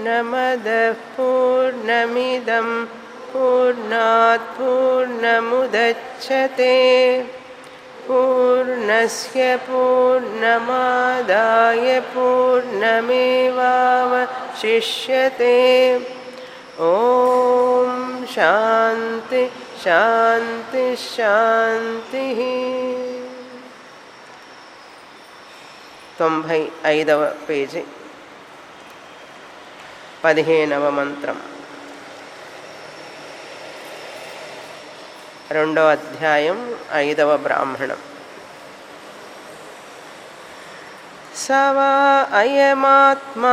पूर्णमदः पूर्णमिदं पूर्णात् पूर्णमुदच्छते पूर्णस्य पूर्णमादाय पूर्णमेवावशिष्यते ॐ शान्ति शान्ति शान्तिः తొంభై ఐదవ పేజీ పదిహేనవ మంత్రం రెండవ అధ్యాయం ఐదవ బ్రాహ్మణం సవా అయమాత్మా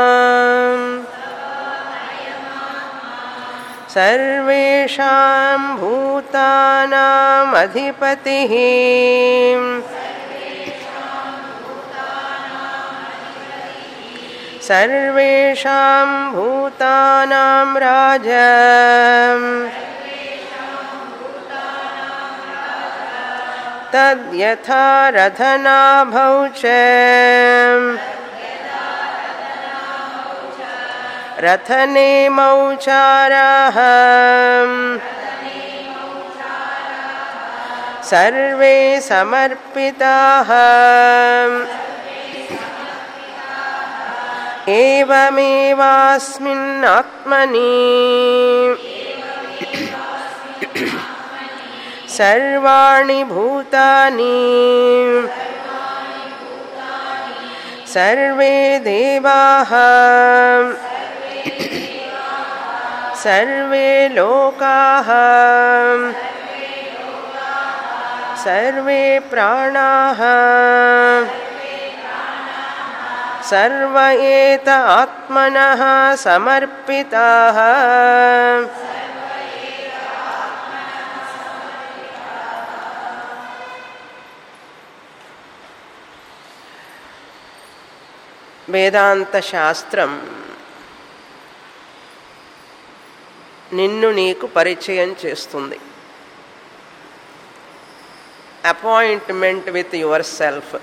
సర్వేషాం భూతానామధిపతిः सर्वेषां भूतानां राज तद्यथा रथनाभौ च रथनेमौ चाराः सर्वे समर्पिताः एवमेवास्मिन्नात्मनि सर्वाणि भूतानि सर्वे देवाः सर्वे लोकाः सर्वे प्राणाः सर्व एत आत्मनः समर्पिताः వేదాంత శాస్త్రం నిన్ను నీకు పరిచయం చేస్తుంది అపాయింట్మెంట్ విత్ యువర్ సెల్ఫ్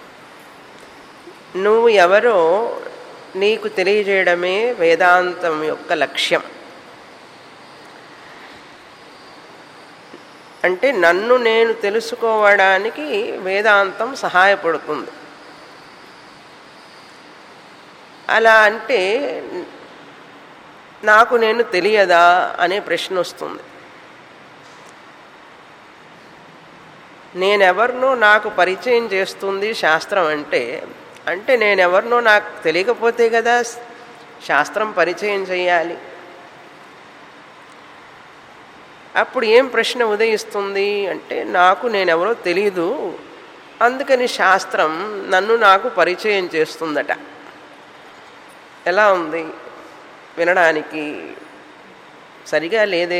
నువ్వు ఎవరో నీకు తెలియజేయడమే వేదాంతం యొక్క లక్ష్యం అంటే నన్ను నేను తెలుసుకోవడానికి వేదాంతం సహాయపడుతుంది అలా అంటే నాకు నేను తెలియదా అనే ప్రశ్న వస్తుంది నేనెవరినో నాకు పరిచయం చేస్తుంది శాస్త్రం అంటే అంటే నేనెవరినో నాకు తెలియకపోతే కదా శాస్త్రం పరిచయం చేయాలి అప్పుడు ఏం ప్రశ్న ఉదయిస్తుంది అంటే నాకు నేనెవరో తెలీదు అందుకని శాస్త్రం నన్ను నాకు పరిచయం చేస్తుందట ఎలా ఉంది వినడానికి సరిగా లేదే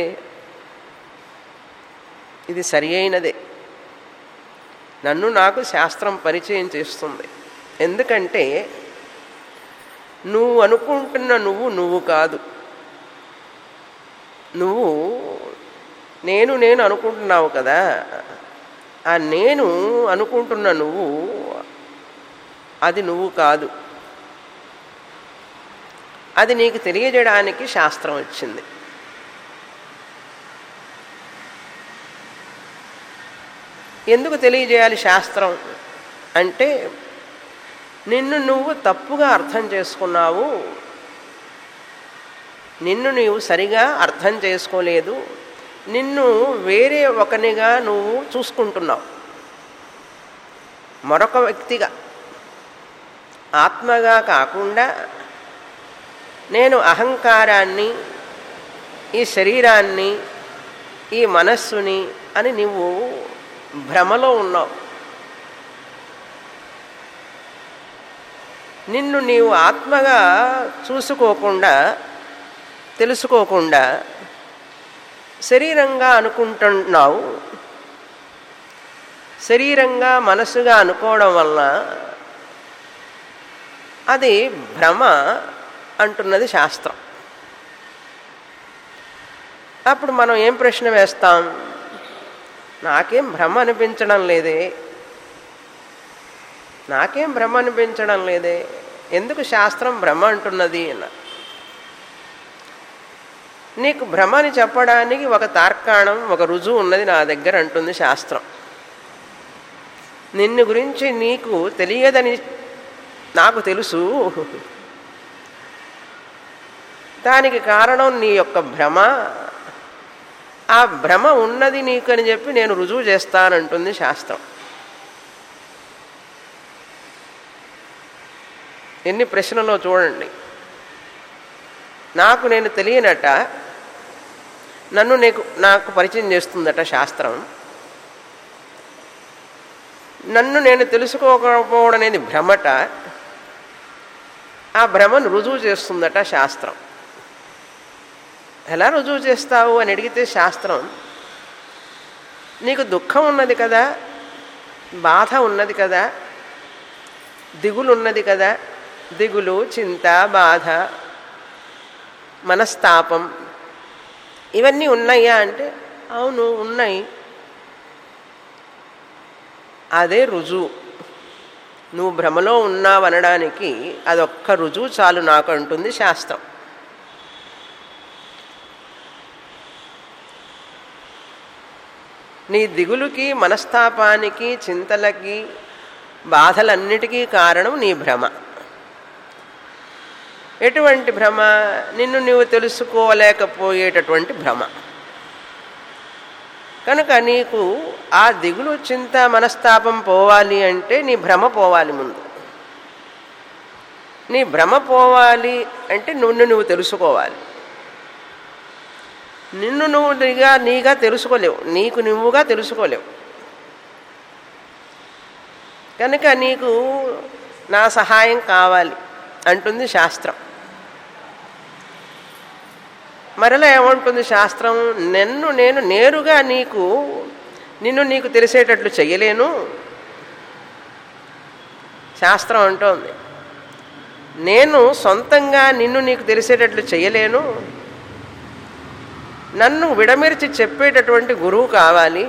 ఇది సరి అయినదే నన్ను నాకు శాస్త్రం పరిచయం చేస్తుంది ఎందుకంటే నువ్వు అనుకుంటున్న నువ్వు నువ్వు కాదు నువ్వు నేను నేను అనుకుంటున్నావు కదా ఆ నేను అనుకుంటున్న నువ్వు అది నువ్వు కాదు అది నీకు తెలియజేయడానికి శాస్త్రం వచ్చింది ఎందుకు తెలియజేయాలి శాస్త్రం అంటే నిన్ను నువ్వు తప్పుగా అర్థం చేసుకున్నావు నిన్ను నీవు సరిగా అర్థం చేసుకోలేదు నిన్ను వేరే ఒకనిగా నువ్వు చూసుకుంటున్నావు మరొక వ్యక్తిగా ఆత్మగా కాకుండా నేను అహంకారాన్ని ఈ శరీరాన్ని ఈ మనస్సుని అని నువ్వు భ్రమలో ఉన్నావు నిన్ను నీవు ఆత్మగా చూసుకోకుండా తెలుసుకోకుండా శరీరంగా అనుకుంటున్నావు శరీరంగా మనసుగా అనుకోవడం వలన అది భ్రమ అంటున్నది శాస్త్రం అప్పుడు మనం ఏం ప్రశ్న వేస్తాం నాకేం భ్రమ అనిపించడం లేదే నాకేం భ్రమ అనిపించడం లేదే ఎందుకు శాస్త్రం భ్రమ అంటున్నది అన్న నీకు భ్రమని చెప్పడానికి ఒక తార్కాణం ఒక రుజువు ఉన్నది నా దగ్గర అంటుంది శాస్త్రం నిన్ను గురించి నీకు తెలియదని నాకు తెలుసు దానికి కారణం నీ యొక్క భ్రమ ఆ భ్రమ ఉన్నది నీకు అని చెప్పి నేను రుజువు చేస్తానంటుంది శాస్త్రం ఎన్ని ప్రశ్నలో చూడండి నాకు నేను తెలియనట నన్ను నీకు నాకు పరిచయం చేస్తుందట శాస్త్రం నన్ను నేను తెలుసుకోకపోవడం అనేది భ్రమట ఆ భ్రమను రుజువు చేస్తుందట శాస్త్రం ఎలా రుజువు చేస్తావు అని అడిగితే శాస్త్రం నీకు దుఃఖం ఉన్నది కదా బాధ ఉన్నది కదా దిగులు ఉన్నది కదా దిగులు చింత బాధ మనస్తాపం ఇవన్నీ ఉన్నాయా అంటే అవును ఉన్నాయి అదే రుజువు నువ్వు భ్రమలో ఉన్నావనడానికి అదొక్క రుజువు చాలు నాకు అంటుంది శాస్త్రం నీ దిగులుకి మనస్తాపానికి చింతలకి బాధలన్నిటికీ కారణం నీ భ్రమ ఎటువంటి భ్రమ నిన్ను నువ్వు తెలుసుకోలేకపోయేటటువంటి భ్రమ కనుక నీకు ఆ దిగులు చింత మనస్తాపం పోవాలి అంటే నీ భ్రమ పోవాలి ముందు నీ భ్రమ పోవాలి అంటే నిన్ను నువ్వు తెలుసుకోవాలి నిన్ను నువ్వు నీగా నీగా తెలుసుకోలేవు నీకు నువ్వుగా తెలుసుకోలేవు కనుక నీకు నా సహాయం కావాలి అంటుంది శాస్త్రం మరలా ఏమంటుంది శాస్త్రం నన్ను నేను నేరుగా నీకు నిన్ను నీకు తెలిసేటట్లు చెయ్యలేను శాస్త్రం అంటోంది నేను సొంతంగా నిన్ను నీకు తెలిసేటట్లు చెయ్యలేను నన్ను విడమిర్చి చెప్పేటటువంటి గురువు కావాలి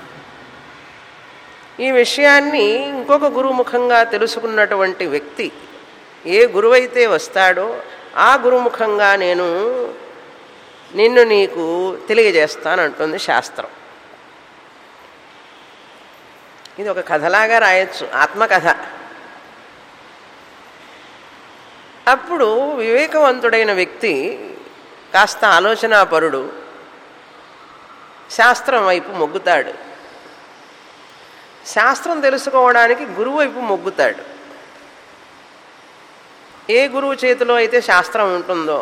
ఈ విషయాన్ని ఇంకొక గురువు ముఖంగా తెలుసుకున్నటువంటి వ్యక్తి ఏ గురువైతే వస్తాడో ఆ గురుముఖంగా నేను నిన్ను నీకు తెలియజేస్తానంటుంది శాస్త్రం ఇది ఒక కథలాగా రాయొచ్చు ఆత్మకథ అప్పుడు వివేకవంతుడైన వ్యక్తి కాస్త ఆలోచనాపరుడు శాస్త్రం వైపు మొగ్గుతాడు శాస్త్రం తెలుసుకోవడానికి గురువు వైపు మొగ్గుతాడు ఏ గురువు చేతిలో అయితే శాస్త్రం ఉంటుందో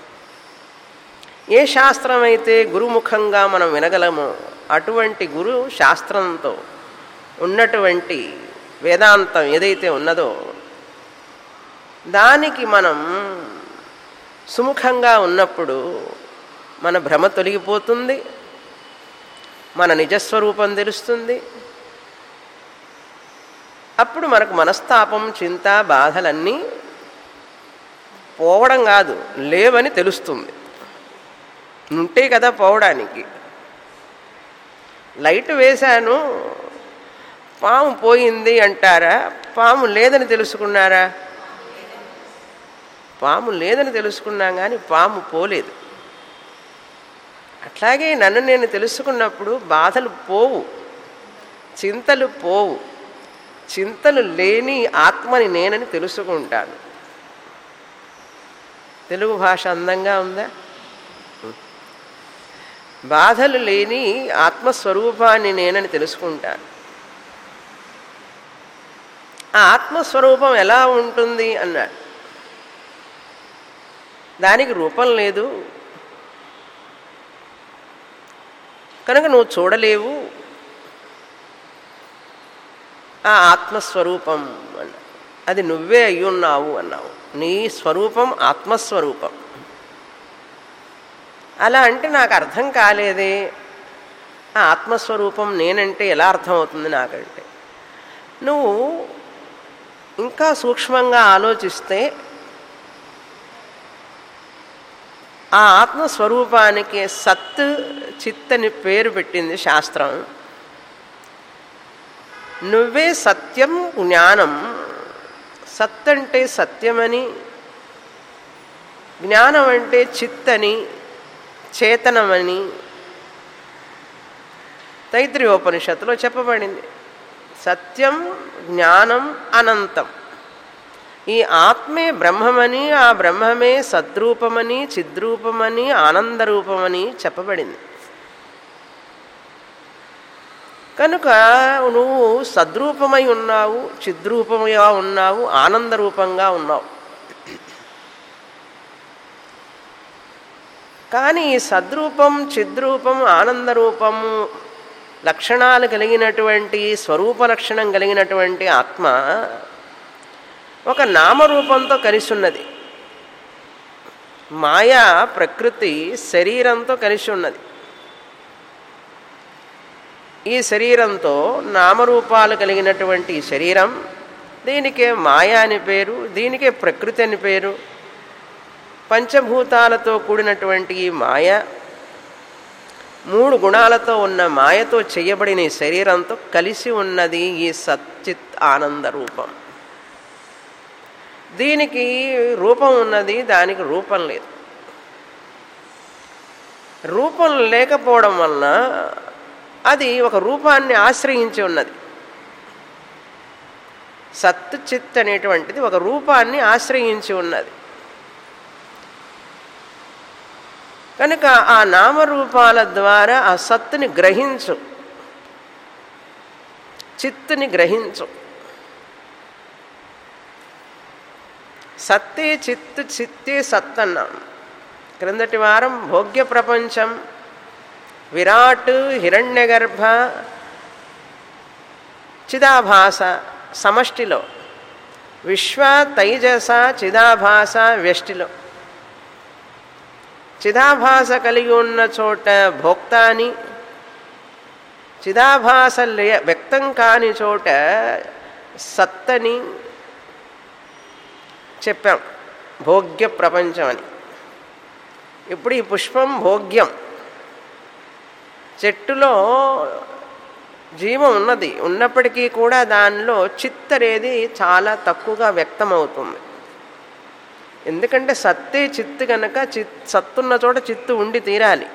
ఏ శాస్త్రం అయితే గురుముఖంగా మనం వినగలమో అటువంటి గురు శాస్త్రంతో ఉన్నటువంటి వేదాంతం ఏదైతే ఉన్నదో దానికి మనం సుముఖంగా ఉన్నప్పుడు మన భ్రమ తొలగిపోతుంది మన నిజస్వరూపం తెలుస్తుంది అప్పుడు మనకు మనస్తాపం చింత బాధలన్నీ పోవడం కాదు లేవని తెలుస్తుంది ఉంటే కదా పోవడానికి లైట్ వేశాను పాము పోయింది అంటారా పాము లేదని తెలుసుకున్నారా పాము లేదని తెలుసుకున్నాం కానీ పాము పోలేదు అట్లాగే నన్ను నేను తెలుసుకున్నప్పుడు బాధలు పోవు చింతలు పోవు చింతలు లేని ఆత్మని నేనని తెలుసుకుంటాను తెలుగు భాష అందంగా ఉందా బాధలు లేని ఆత్మస్వరూపాన్ని నేనని తెలుసుకుంటాను ఆ ఆత్మస్వరూపం ఎలా ఉంటుంది అన్నాడు దానికి రూపం లేదు కనుక నువ్వు చూడలేవు ఆ ఆత్మస్వరూపం అన్న అది నువ్వే అయ్యున్నావు అన్నావు నీ స్వరూపం ఆత్మస్వరూపం అలా అంటే నాకు అర్థం కాలేదే ఆ ఆత్మస్వరూపం నేనంటే ఎలా అర్థమవుతుంది నాకంటే నువ్వు ఇంకా సూక్ష్మంగా ఆలోచిస్తే ఆ ఆత్మస్వరూపానికి సత్ చిత్ అని పేరు పెట్టింది శాస్త్రం నువ్వే సత్యం జ్ఞానం సత్ అంటే సత్యమని జ్ఞానం అంటే చిత్ అని చేతనమని తైత్రియోపనిషత్తులో చెప్పబడింది సత్యం జ్ఞానం అనంతం ఈ ఆత్మే బ్రహ్మమని ఆ బ్రహ్మమే సద్రూపమని చిద్రూపమని ఆనందరూపమని చెప్పబడింది కనుక నువ్వు సద్రూపమై ఉన్నావు చిద్రూపంగా ఉన్నావు ఆనందరూపంగా ఉన్నావు కానీ ఈ సద్రూపం చిద్రూపం ఆనందరూపము లక్షణాలు కలిగినటువంటి స్వరూప లక్షణం కలిగినటువంటి ఆత్మ ఒక నామరూపంతో కలిసి ఉన్నది మాయా ప్రకృతి శరీరంతో కలిసి ఉన్నది ఈ శరీరంతో నామరూపాలు కలిగినటువంటి శరీరం దీనికే మాయా అని పేరు దీనికే ప్రకృతి అని పేరు పంచభూతాలతో కూడినటువంటి ఈ మాయ మూడు గుణాలతో ఉన్న మాయతో చేయబడిన ఈ శరీరంతో కలిసి ఉన్నది ఈ సచ్చిత్ ఆనంద రూపం దీనికి రూపం ఉన్నది దానికి రూపం లేదు రూపం లేకపోవడం వలన అది ఒక రూపాన్ని ఆశ్రయించి ఉన్నది సత్ చిత్ అనేటువంటిది ఒక రూపాన్ని ఆశ్రయించి ఉన్నది కనుక ఆ నామరూపాల ద్వారా ఆ సత్తుని గ్రహించు చిత్తుని గ్రహించు సత్తే చిత్తు చిత్తే సత్ అన్నాం క్రిందటి వారం భోగ్య ప్రపంచం విరాట్ హిరణ్యగర్భ చిదాభాస సమష్టిలో విశ్వ తైజస చిదాభాస వ్యష్టిలో చిదాభాస కలిగి ఉన్న చోట భోక్త అని చిదాభాస వ్యక్తం కాని చోట సత్తని చెప్పాం భోగ్య ప్రపంచం అని ఇప్పుడు ఈ పుష్పం భోగ్యం చెట్టులో జీవం ఉన్నది ఉన్నప్పటికీ కూడా దానిలో చిత్ అనేది చాలా తక్కువగా వ్యక్తమవుతుంది ఎందుకంటే సత్తే చిత్తు కనుక చిత్ సత్తున్న చోట చిత్తు ఉండి తీరాలి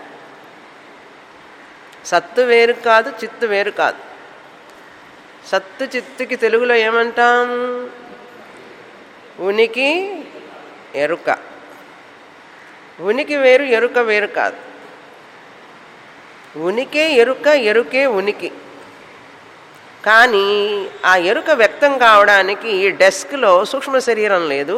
సత్తు వేరు కాదు చిత్తు వేరు కాదు సత్తు చిత్తుకి తెలుగులో ఏమంటాం ఉనికి ఎరుక ఉనికి వేరు ఎరుక వేరు కాదు ఉనికే ఎరుక ఎరుకే ఉనికి కానీ ఆ ఎరుక వ్యక్తం కావడానికి ఈ డెస్క్లో సూక్ష్మ శరీరం లేదు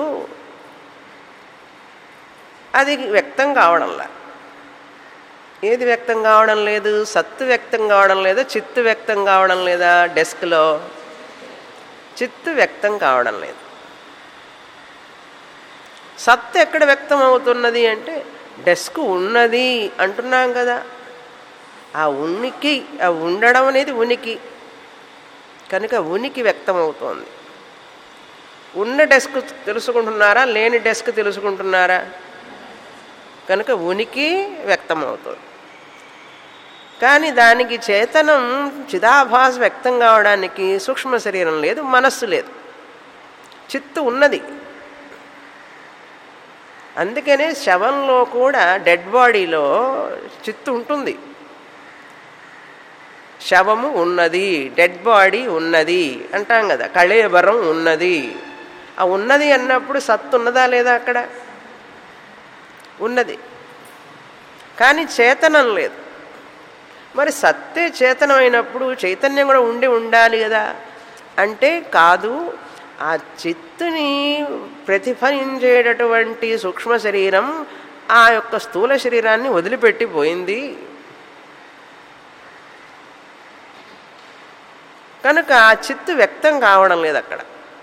అది వ్యక్తం కావడంలా ఏది వ్యక్తం కావడం లేదు సత్తు వ్యక్తం కావడం లేదా చిత్తు వ్యక్తం కావడం లేదా డెస్క్లో చిత్తు వ్యక్తం కావడం లేదు సత్తు ఎక్కడ వ్యక్తం అవుతున్నది అంటే డెస్క్ ఉన్నది అంటున్నాం కదా ఆ ఉనికి ఆ ఉండడం అనేది ఉనికి కనుక ఉనికి వ్యక్తం అవుతోంది ఉన్న డెస్క్ తెలుసుకుంటున్నారా లేని డెస్క్ తెలుసుకుంటున్నారా కనుక ఉనికి వ్యక్తమవుతుంది కానీ దానికి చేతనం చిదాభాస వ్యక్తం కావడానికి సూక్ష్మ శరీరం లేదు మనస్సు లేదు చిత్తు ఉన్నది అందుకనే శవంలో కూడా డెడ్ బాడీలో చిత్తు ఉంటుంది శవము ఉన్నది డెడ్ బాడీ ఉన్నది అంటాం కదా కళేబరం ఉన్నది ఆ ఉన్నది అన్నప్పుడు సత్తు ఉన్నదా లేదా అక్కడ ఉన్నది కానీ చేతనం లేదు మరి సత్తే చేతనమైనప్పుడు చైతన్యం కూడా ఉండి ఉండాలి కదా అంటే కాదు ఆ చిత్తుని ప్రతిఫలించేటటువంటి సూక్ష్మ శరీరం ఆ యొక్క స్థూల శరీరాన్ని వదిలిపెట్టిపోయింది కనుక ఆ చిత్తు వ్యక్తం కావడం లేదు అక్కడ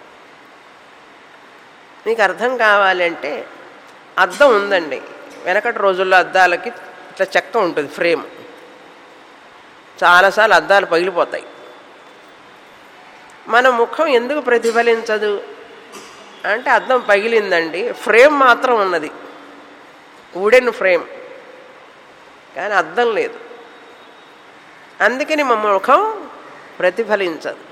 మీకు అర్థం కావాలంటే అద్దం ఉందండి వెనకటి రోజుల్లో అద్దాలకి ఇట్లా చెక్క ఉంటుంది ఫ్రేమ్ చాలాసార్లు అద్దాలు పగిలిపోతాయి మన ముఖం ఎందుకు ప్రతిఫలించదు అంటే అద్దం పగిలిందండి ఫ్రేమ్ మాత్రం ఉన్నది వుడెన్ ఫ్రేమ్ కానీ అద్దం లేదు అందుకని మా ముఖం ప్రతిఫలించదు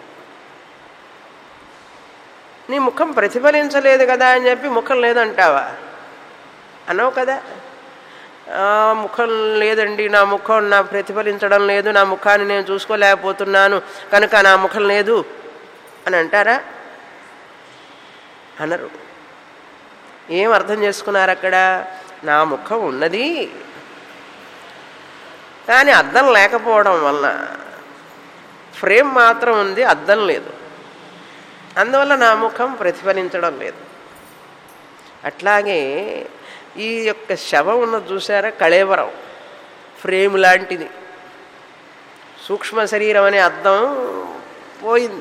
నీ ముఖం ప్రతిఫలించలేదు కదా అని చెప్పి ముఖం లేదంటావా అనవు కదా "ఆ, ముఖం లేదండి నా ముఖం నా ప్రతిఫలించడం లేదు నా ముఖాన్ని నేను చూసుకోలేకపోతున్నాను కనుక నా ముఖం లేదు అని అంటారా అనరు ఏం అర్థం చేసుకున్నారు అక్కడ నా ముఖం ఉన్నది కానీ అద్దం లేకపోవడం వలన ఫ్రేమ్ మాత్రం ఉంది అద్దం లేదు అందువల్ల నా ముఖం ప్రతిఫలించడం లేదు అట్లాగే ఈ యొక్క శవం ఉన్నది చూసారా కళేవరం ఫ్రేమ్ లాంటిది సూక్ష్మ శరీరం అనే అద్దం పోయింది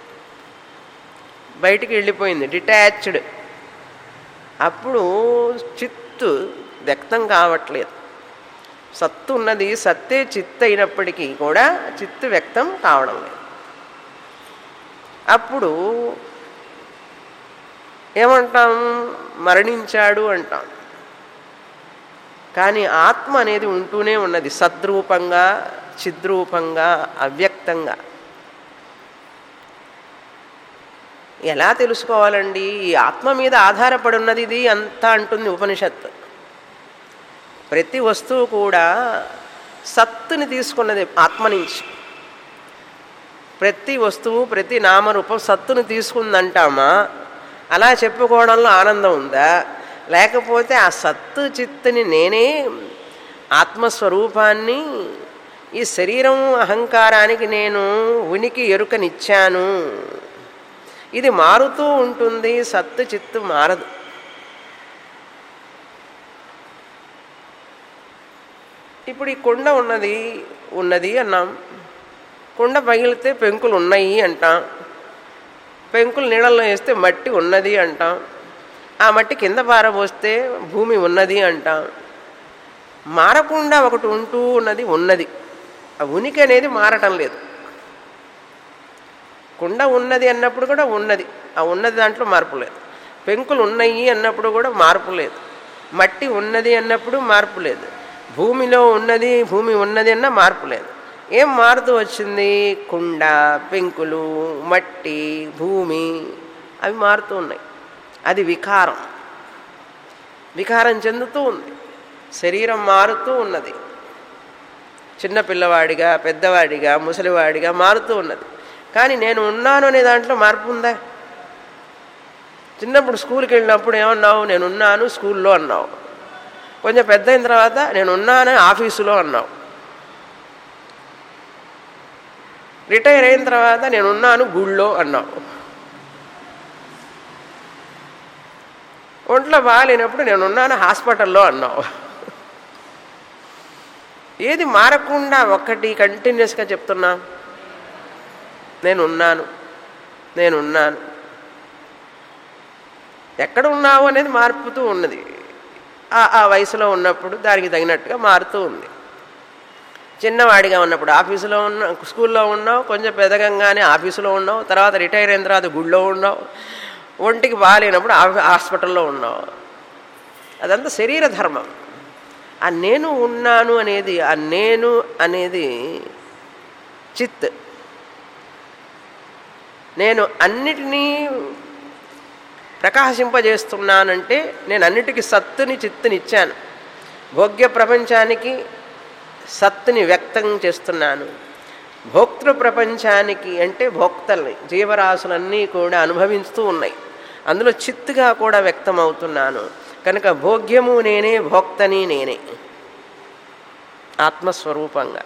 బయటికి వెళ్ళిపోయింది డిటాచ్డ్ అప్పుడు చిత్తు వ్యక్తం కావట్లేదు సత్తు ఉన్నది సత్తే చిత్తు అయినప్పటికీ కూడా చిత్తు వ్యక్తం కావడం లేదు అప్పుడు ఏమంటాం మరణించాడు అంటాం కానీ ఆత్మ అనేది ఉంటూనే ఉన్నది సద్రూపంగా చిద్రూపంగా అవ్యక్తంగా ఎలా తెలుసుకోవాలండి ఈ ఆత్మ మీద ఆధారపడి ఉన్నది ఇది అంతా అంటుంది ఉపనిషత్తు ప్రతి వస్తువు కూడా సత్తుని తీసుకున్నది ఆత్మ నుంచి ప్రతి వస్తువు ప్రతి నామరూపం సత్తుని తీసుకుందంటామా అలా చెప్పుకోవడంలో ఆనందం ఉందా లేకపోతే ఆ సత్తు చిత్తుని నేనే ఆత్మస్వరూపాన్ని ఈ శరీరం అహంకారానికి నేను ఉనికి ఎరుకనిచ్చాను ఇది మారుతూ ఉంటుంది సత్తు చిత్తు మారదు ఇప్పుడు ఈ కుండ ఉన్నది ఉన్నది అన్నాం కుండ పగిలితే పెంకులు ఉన్నాయి అంటాం పెంకులు నీళ్ళల్లో వేస్తే మట్టి ఉన్నది అంటాం ఆ మట్టి కింద పారబోస్తే భూమి ఉన్నది అంటాం మారకుండా ఒకటి ఉంటూ ఉన్నది ఉన్నది ఆ ఉనికి అనేది మారటం లేదు కుండ ఉన్నది అన్నప్పుడు కూడా ఉన్నది ఆ ఉన్నది దాంట్లో మార్పు లేదు పెంకులు ఉన్నాయి అన్నప్పుడు కూడా మార్పు లేదు మట్టి ఉన్నది అన్నప్పుడు మార్పు లేదు భూమిలో ఉన్నది భూమి ఉన్నది అన్న మార్పు లేదు ఏం మారుతూ వచ్చింది కుండ పెంకులు మట్టి భూమి అవి మారుతూ ఉన్నాయి అది వికారం వికారం చెందుతూ ఉంది శరీరం మారుతూ ఉన్నది చిన్న పిల్లవాడిగా పెద్దవాడిగా ముసలివాడిగా మారుతూ ఉన్నది కానీ నేను ఉన్నాను అనే దాంట్లో మార్పు ఉందా చిన్నప్పుడు స్కూల్కి వెళ్ళినప్పుడు ఏమన్నావు నేను ఉన్నాను స్కూల్లో అన్నావు కొంచెం పెద్ద అయిన తర్వాత నేను ఉన్నాను ఆఫీసులో అన్నావు రిటైర్ అయిన తర్వాత నేను ఉన్నాను గుళ్ళో అన్నావు ఒంట్లో బాగాలేనప్పుడు నేను ఉన్నాను హాస్పిటల్లో అన్నావు ఏది మారకుండా ఒక్కటి కంటిన్యూస్గా చెప్తున్నా నేనున్నాను నేనున్నాను ఎక్కడ ఉన్నావు అనేది మారుపుతూ ఉన్నది ఆ ఆ వయసులో ఉన్నప్పుడు దానికి తగినట్టుగా మారుతూ ఉంది చిన్నవాడిగా ఉన్నప్పుడు ఆఫీసులో ఉన్న స్కూల్లో ఉన్నావు కొంచెం పెదగంగానే ఆఫీసులో ఉన్నావు తర్వాత రిటైర్ అయిన తర్వాత గుళ్ళో ఉన్నావు ఒంటికి బాగాలేనప్పుడు హాస్పిటల్లో ఉన్నావు అదంతా శరీర ధర్మం ఆ నేను ఉన్నాను అనేది ఆ నేను అనేది చిత్ నేను అన్నిటినీ ప్రకాశింపజేస్తున్నానంటే నేను అన్నిటికీ సత్తుని చిత్తుని ఇచ్చాను భోగ్య ప్రపంచానికి సత్తుని వ్యక్తం చేస్తున్నాను భోక్తృ ప్రపంచానికి అంటే భోక్తల్ని జీవరాశులన్నీ కూడా అనుభవిస్తూ ఉన్నాయి అందులో చిత్తుగా కూడా వ్యక్తం అవుతున్నాను కనుక భోగ్యము నేనే భోక్తని నేనే ఆత్మస్వరూపంగా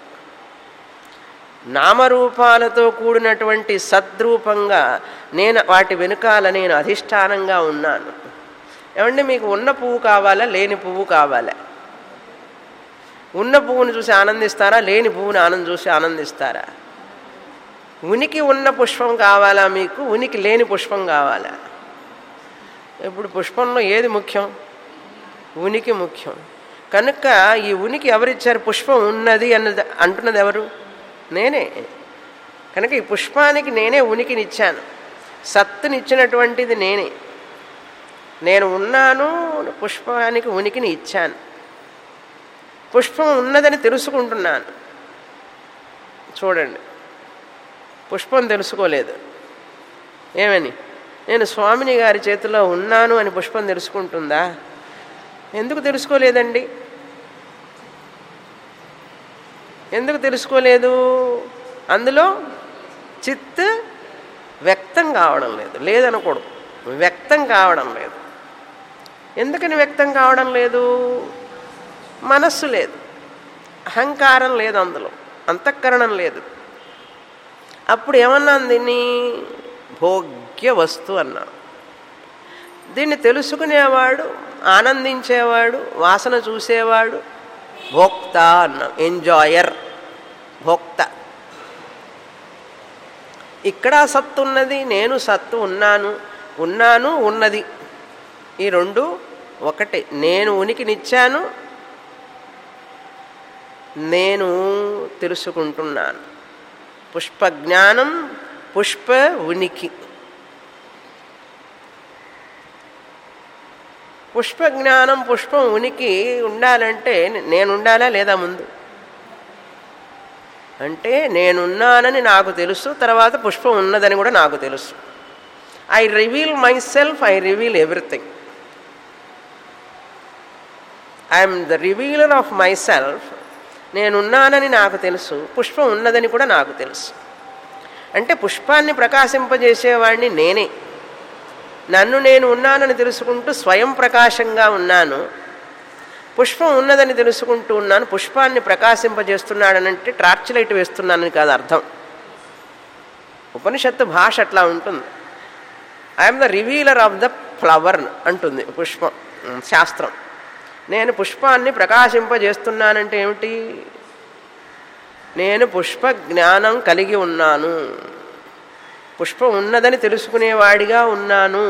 నామరూపాలతో కూడినటువంటి సద్రూపంగా నేను వాటి వెనుకాల నేను అధిష్టానంగా ఉన్నాను ఏమంటే మీకు ఉన్న పువ్వు కావాలా లేని పువ్వు కావాలా ఉన్న పువ్వుని చూసి ఆనందిస్తారా లేని పువ్వుని ఆనందం చూసి ఆనందిస్తారా ఉనికి ఉన్న పుష్పం కావాలా మీకు ఉనికి లేని పుష్పం కావాలా ఇప్పుడు పుష్పంలో ఏది ముఖ్యం ఉనికి ముఖ్యం కనుక ఈ ఉనికి ఎవరిచ్చారు పుష్పం ఉన్నది అన్నది అంటున్నది ఎవరు నేనే కనుక ఈ పుష్పానికి నేనే ఉనికినిచ్చాను సత్తునిచ్చినటువంటిది నేనే నేను ఉన్నాను పుష్పానికి ఉనికిని ఇచ్చాను పుష్పం ఉన్నదని తెలుసుకుంటున్నాను చూడండి పుష్పం తెలుసుకోలేదు ఏమని నేను స్వామిని గారి చేతిలో ఉన్నాను అని పుష్పం తెలుసుకుంటుందా ఎందుకు తెలుసుకోలేదండి ఎందుకు తెలుసుకోలేదు అందులో చిత్ వ్యక్తం కావడం లేదు లేదనకూడదు వ్యక్తం కావడం లేదు ఎందుకని వ్యక్తం కావడం లేదు మనస్సు లేదు అహంకారం లేదు అందులో అంతఃకరణం లేదు అప్పుడు ఏమన్నాను దీన్ని భోగ్య వస్తు అన్నాను దీన్ని తెలుసుకునేవాడు ఆనందించేవాడు వాసన చూసేవాడు భోక్త అన్నాం ఎంజాయర్ భోక్త ఇక్కడ సత్తు ఉన్నది నేను సత్తు ఉన్నాను ఉన్నాను ఉన్నది ఈ రెండు ఒకటే నేను ఉనికినిచ్చాను నేను తెలుసుకుంటున్నాను పుష్ప జ్ఞానం పుష్ప ఉనికి పుష్ప జ్ఞానం పుష్పం ఉనికి ఉండాలంటే నేను ఉండాలా లేదా ముందు అంటే నేనున్నానని నాకు తెలుసు తర్వాత పుష్పం ఉన్నదని కూడా నాకు తెలుసు I reveal myself I reveal everything I'm the revealer of myself నేనున్నానని నాకు తెలుసు పుష్పం ఉన్నదని కూడా నాకు తెలుసు అంటే పుష్పాన్ని ప్రకాశింపజేసేవాడిని నేనే నన్ను నేను ఉన్నానని తెలుసుకుంటూ స్వయం ప్రకాశంగా ఉన్నాను పుష్పం ఉన్నదని తెలుసుకుంటూ ఉన్నాను పుష్పాన్ని ప్రకాశింపజేస్తున్నాడనంటే టార్చ్ లైట్ వేస్తున్నానని కాదు అర్థం ఉపనిషత్తు భాష అట్లా ఉంటుంది I'm the revealer of the flower అంటుంది పుష్పం శాస్త్రం నేను పుష్పాన్ని ప్రకాశింపజేస్తున్నానంటే ఏమిటి నేను పుష్ప జ్ఞానం కలిగి ఉన్నాను పుష్పం ఉన్నదని తెలుసుకునేవాడిగా ఉన్నాను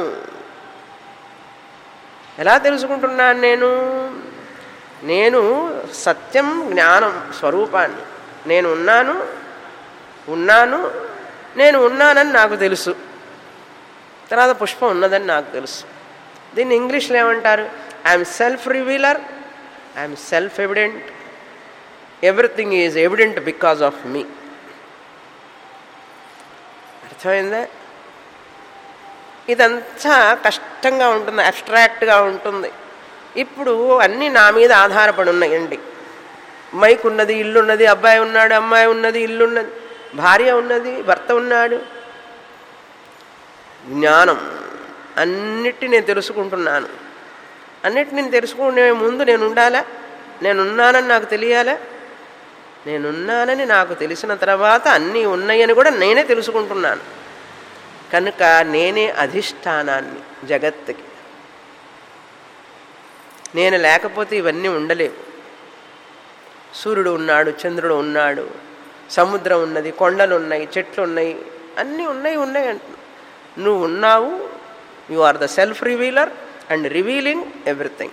ఎలా తెలుసుకుంటున్నాను నేను నేను సత్యం జ్ఞానం స్వరూపాన్ని నేను ఉన్నాను ఉన్నాను నేను ఉన్నానని నాకు తెలుసు తర్వాత పుష్పం ఉన్నదని నాకు తెలుసు దీన్ని ఇంగ్లీష్లో ఏమంటారు I'm self revealer I'm self evident everything is evident because of me అర్థమైందా ఇదంతా కష్టంగా ఉంటుంది అబ్స్ట్రాక్ట్గా ఉంటుంది ఇప్పుడు అన్నీ నా మీద ఆధారపడి ఉన్నాయండి మైక్ ఉన్నది ఇల్లు ఉన్నది అబ్బాయి ఉన్నాడు అమ్మాయి ఉన్నది ఇల్లు ఉన్నది భార్య ఉన్నది భర్త ఉన్నాడు జ్ఞానం అన్నిటి నేను తెలుసుకుంటున్నాను అన్నిటి నేను తెలుసుకునే ముందు నేను ఉండాలా నేనున్నానని నాకు తెలియాలా నేనున్నానని నాకు తెలిసిన తర్వాత అన్నీ ఉన్నాయని కూడా నేనే తెలుసుకుంటున్నాను కనుక నేనే అధిష్టానాన్ని జగత్తుకి నేను లేకపోతే ఇవన్నీ ఉండలేవు సూర్యుడు ఉన్నాడు చంద్రుడు ఉన్నాడు సముద్రం ఉన్నది కొండలు ఉన్నాయి చెట్లు ఉన్నాయి అన్నీ ఉన్నాయి ఉన్నాయి అంటు నువ్వు ఉన్నావు you are the self revealer and revealing everything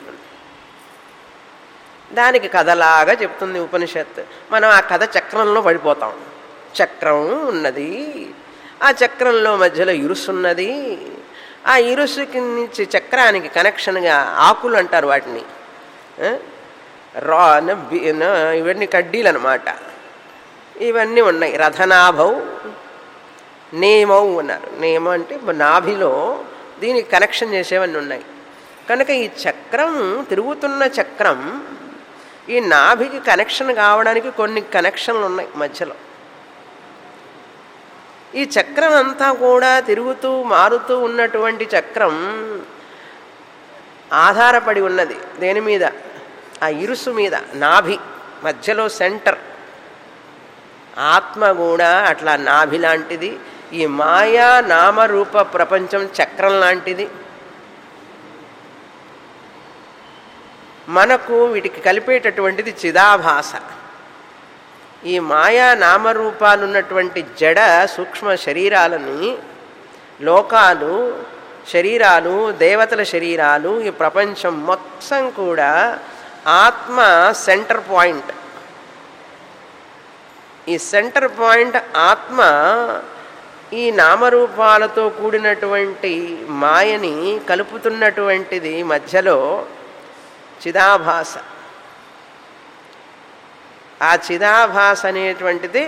దానికి కథలాగా చెప్తుంది ఉపనిషత్ మనం ఆ కథ చక్రంలో పడిపోతాం చక్రం ఉన్నది ఆ చక్రంలో మధ్యలో ఇరుసున్నది ఆ ఇరుసుకి నుంచి చక్రానికి కనెక్షన్గా ఆకులు అంటారు వాటిని రా ఇవన్నీ కడ్డీలు అనమాట ఇవన్నీ ఉన్నాయి రథనాభౌ నేమౌ అన్నారు నేమ అంటే నాభిలో దీనికి కనెక్షన్ చేసేవన్నీ ఉన్నాయి కనుక ఈ చక్రం తిరుగుతున్న చక్రం ఈ నాభికి కనెక్షన్ కావడానికి కొన్ని కనెక్షన్లు ఉన్నాయి మధ్యలో ఈ చక్రం అంతా కూడా తిరుగుతూ మారుతూ ఉన్నటువంటి చక్రం ఆధారపడి ఉన్నది దేని మీద ఆ ఇరుసు మీద నాభి మధ్యలో సెంటర్ ఆత్మ కూడా అట్లా నాభి లాంటిది ఈ మాయా నామరూప ప్రపంచం చక్రం లాంటిది మనకు వీటికి కలిపేటటువంటిది చిదాభాస ఈ మాయా నామరూపాలు ఉన్నటువంటి జడ సూక్ష్మ శరీరాలని లోకాలు శరీరాలు దేవతల శరీరాలు ఈ ప్రపంచం మొత్తం కూడా ఆత్మ సెంటర్ పాయింట్ ఈ సెంటర్ పాయింట్ ఆత్మ ఈ నామరూపాలతో కూడినటువంటి మాయని కలుపుతున్నటువంటిది మధ్యలో చిదాభాస ఆ చిదాభాస అనేటువంటిది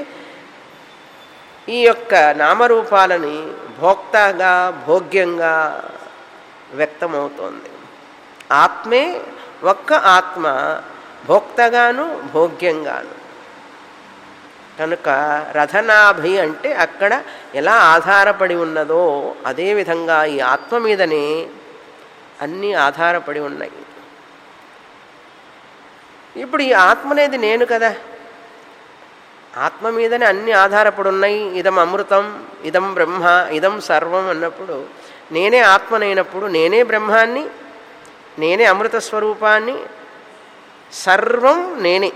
ఈ యొక్క నామరూపాలని భోక్తగా భోగ్యంగా వ్యక్తమవుతోంది ఆత్మే ఒక్క ఆత్మ భోక్తగాను భోగ్యంగాను కనుక రథనాభి అంటే అక్కడ ఎలా ఆధారపడి ఉన్నదో అదేవిధంగా ఈ ఆత్మ మీదనే అన్నీ ఆధారపడి ఉన్నాయి ఇప్పుడు ఈ ఆత్మ అనేది నేను కదా ఆత్మ మీదనే అన్ని ఆధారపడి ఉన్నాయి ఇదం అమృతం ఇదం బ్రహ్మ ఇదం సర్వం అన్నప్పుడు నేనే ఆత్మనైనప్పుడు నేనే బ్రహ్మాన్ని నేనే అమృత స్వరూపాన్ని సర్వం నేనే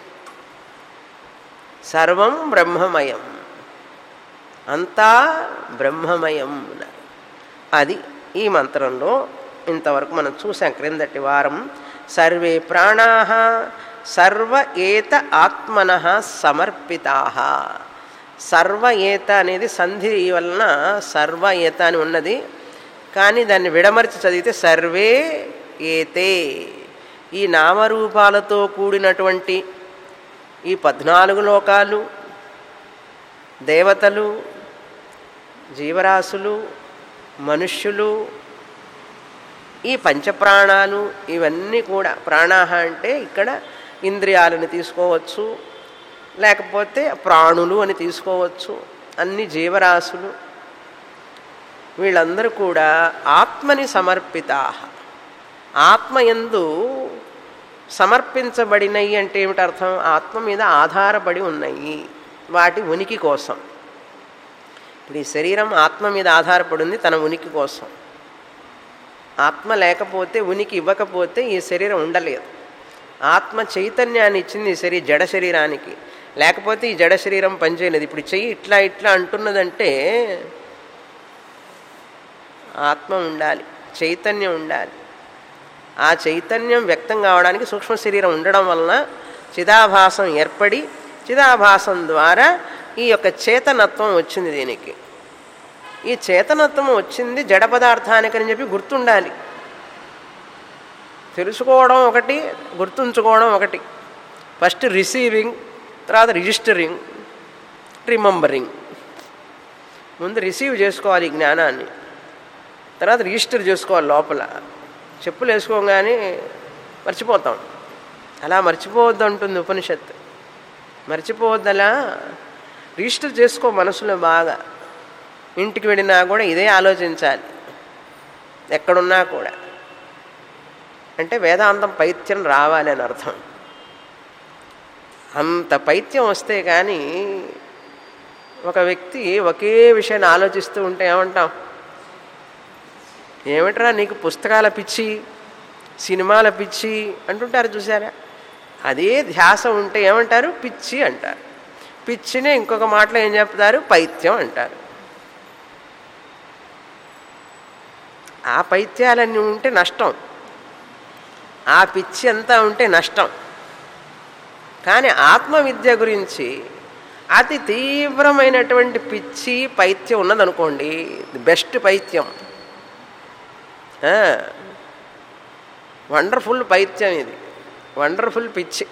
సర్వం బ్రహ్మమయం అంతా బ్రహ్మమయం అన్నారు అది ఈ మంత్రంలో ఇంతవరకు మనం చూసాం క్రిందటి వారం సర్వే ప్రాణా సర్వ ఏత ఆత్మన సమర్పితా సర్వ ఏత అనేది సంధి వలన సర్వ ఏత అని ఉన్నది కానీ దాన్ని విడమర్చి చదివితే సర్వే ఏతే ఈ నామరూపాలతో కూడినటువంటి ఈ పద్నాలుగు లోకాలు దేవతలు జీవరాశులు మనుష్యులు ఈ పంచప్రాణాలు ఇవన్నీ కూడా ప్రాణాహ అంటే ఇక్కడ ఇంద్రియాలను తీసుకోవచ్చు లేకపోతే ప్రాణులు అని తీసుకోవచ్చు అన్ని జీవరాశులు వీళ్ళందరూ కూడా ఆత్మని సమర్పితా ఆత్మ ఎందు సమర్పించబడినవి అంటే ఏమిటి అర్థం ఆత్మ మీద ఆధారపడి ఉన్నాయి వాటి ఉనికి కోసం ఇప్పుడు ఈ శరీరం ఆత్మ మీద ఆధారపడి ఉంది తన ఉనికి కోసం ఆత్మ లేకపోతే ఉనికి ఇవ్వకపోతే ఈ శరీరం ఉండలేదు ఆత్మ చైతన్యాన్ని ఇచ్చింది ఈ శరీర జడ శరీరానికి లేకపోతే ఈ జడ శరీరం పనిచేయలేదు ఇప్పుడు చెయ్యి ఇట్లా ఇట్లా అంటున్నదంటే ఆత్మ ఉండాలి చైతన్యం ఉండాలి ఆ చైతన్యం వ్యక్తం కావడానికి సూక్ష్మ శరీరం ఉండడం వలన చిదాభాసం ఏర్పడి చిదాభాసం ద్వారా ఈ యొక్క చేతనత్వం వచ్చింది దీనికి ఈ చేతనత్వం వచ్చింది జడ పదార్థానికని చెప్పి గుర్తుండాలి తెలుసుకోవడం ఒకటి గుర్తుంచుకోవడం ఒకటి ఫస్ట్ రిసీవింగ్ తర్వాత రిజిస్టరింగ్ రిమెంబరింగ్ ముందు రిసీవ్ చేసుకోవాలి ఈ జ్ఞానాన్ని తర్వాత రిజిస్టర్ చేసుకోవాలి లోపల చెప్పులు వేసుకోగానే మర్చిపోతాం అలా మర్చిపోవద్దు అంటుంది ఉపనిషత్తు మర్చిపోవద్దలా రిజిస్టర్ చేసుకో మనసులో బాగా ఇంటికి వెళ్ళినా కూడా ఇదే ఆలోచించాలి ఎక్కడున్నా కూడా అంటే వేదాంతం పైత్యం రావాలి అని అర్థం అంత పైత్యం వస్తే కానీ ఒక వ్యక్తి ఒకే విషయాన్ని ఆలోచిస్తూ ఉంటే ఏమంటాం ఏమిట్రా నీకు పుస్తకాల పిచ్చి సినిమాల పిచ్చి అంటుంటారు చూసారా అదే ధ్యాస ఉంటే ఏమంటారు పిచ్చి అంటారు పిచ్చినే ఇంకొక మాటలో ఏం చెప్తారు పైత్యం అంటారు ఆ పైత్యాలన్నీ ఉంటే నష్టం ఆ పిచ్చి అంతా ఉంటే నష్టం కానీ ఆత్మవిద్య గురించి అతి తీవ్రమైనటువంటి పిచ్చి పైత్యం ఉన్నదనుకోండి బెస్ట్ పైత్యం వండర్ఫుల్ పైత్యం ఇది వండర్ఫుల్ పిచ్చి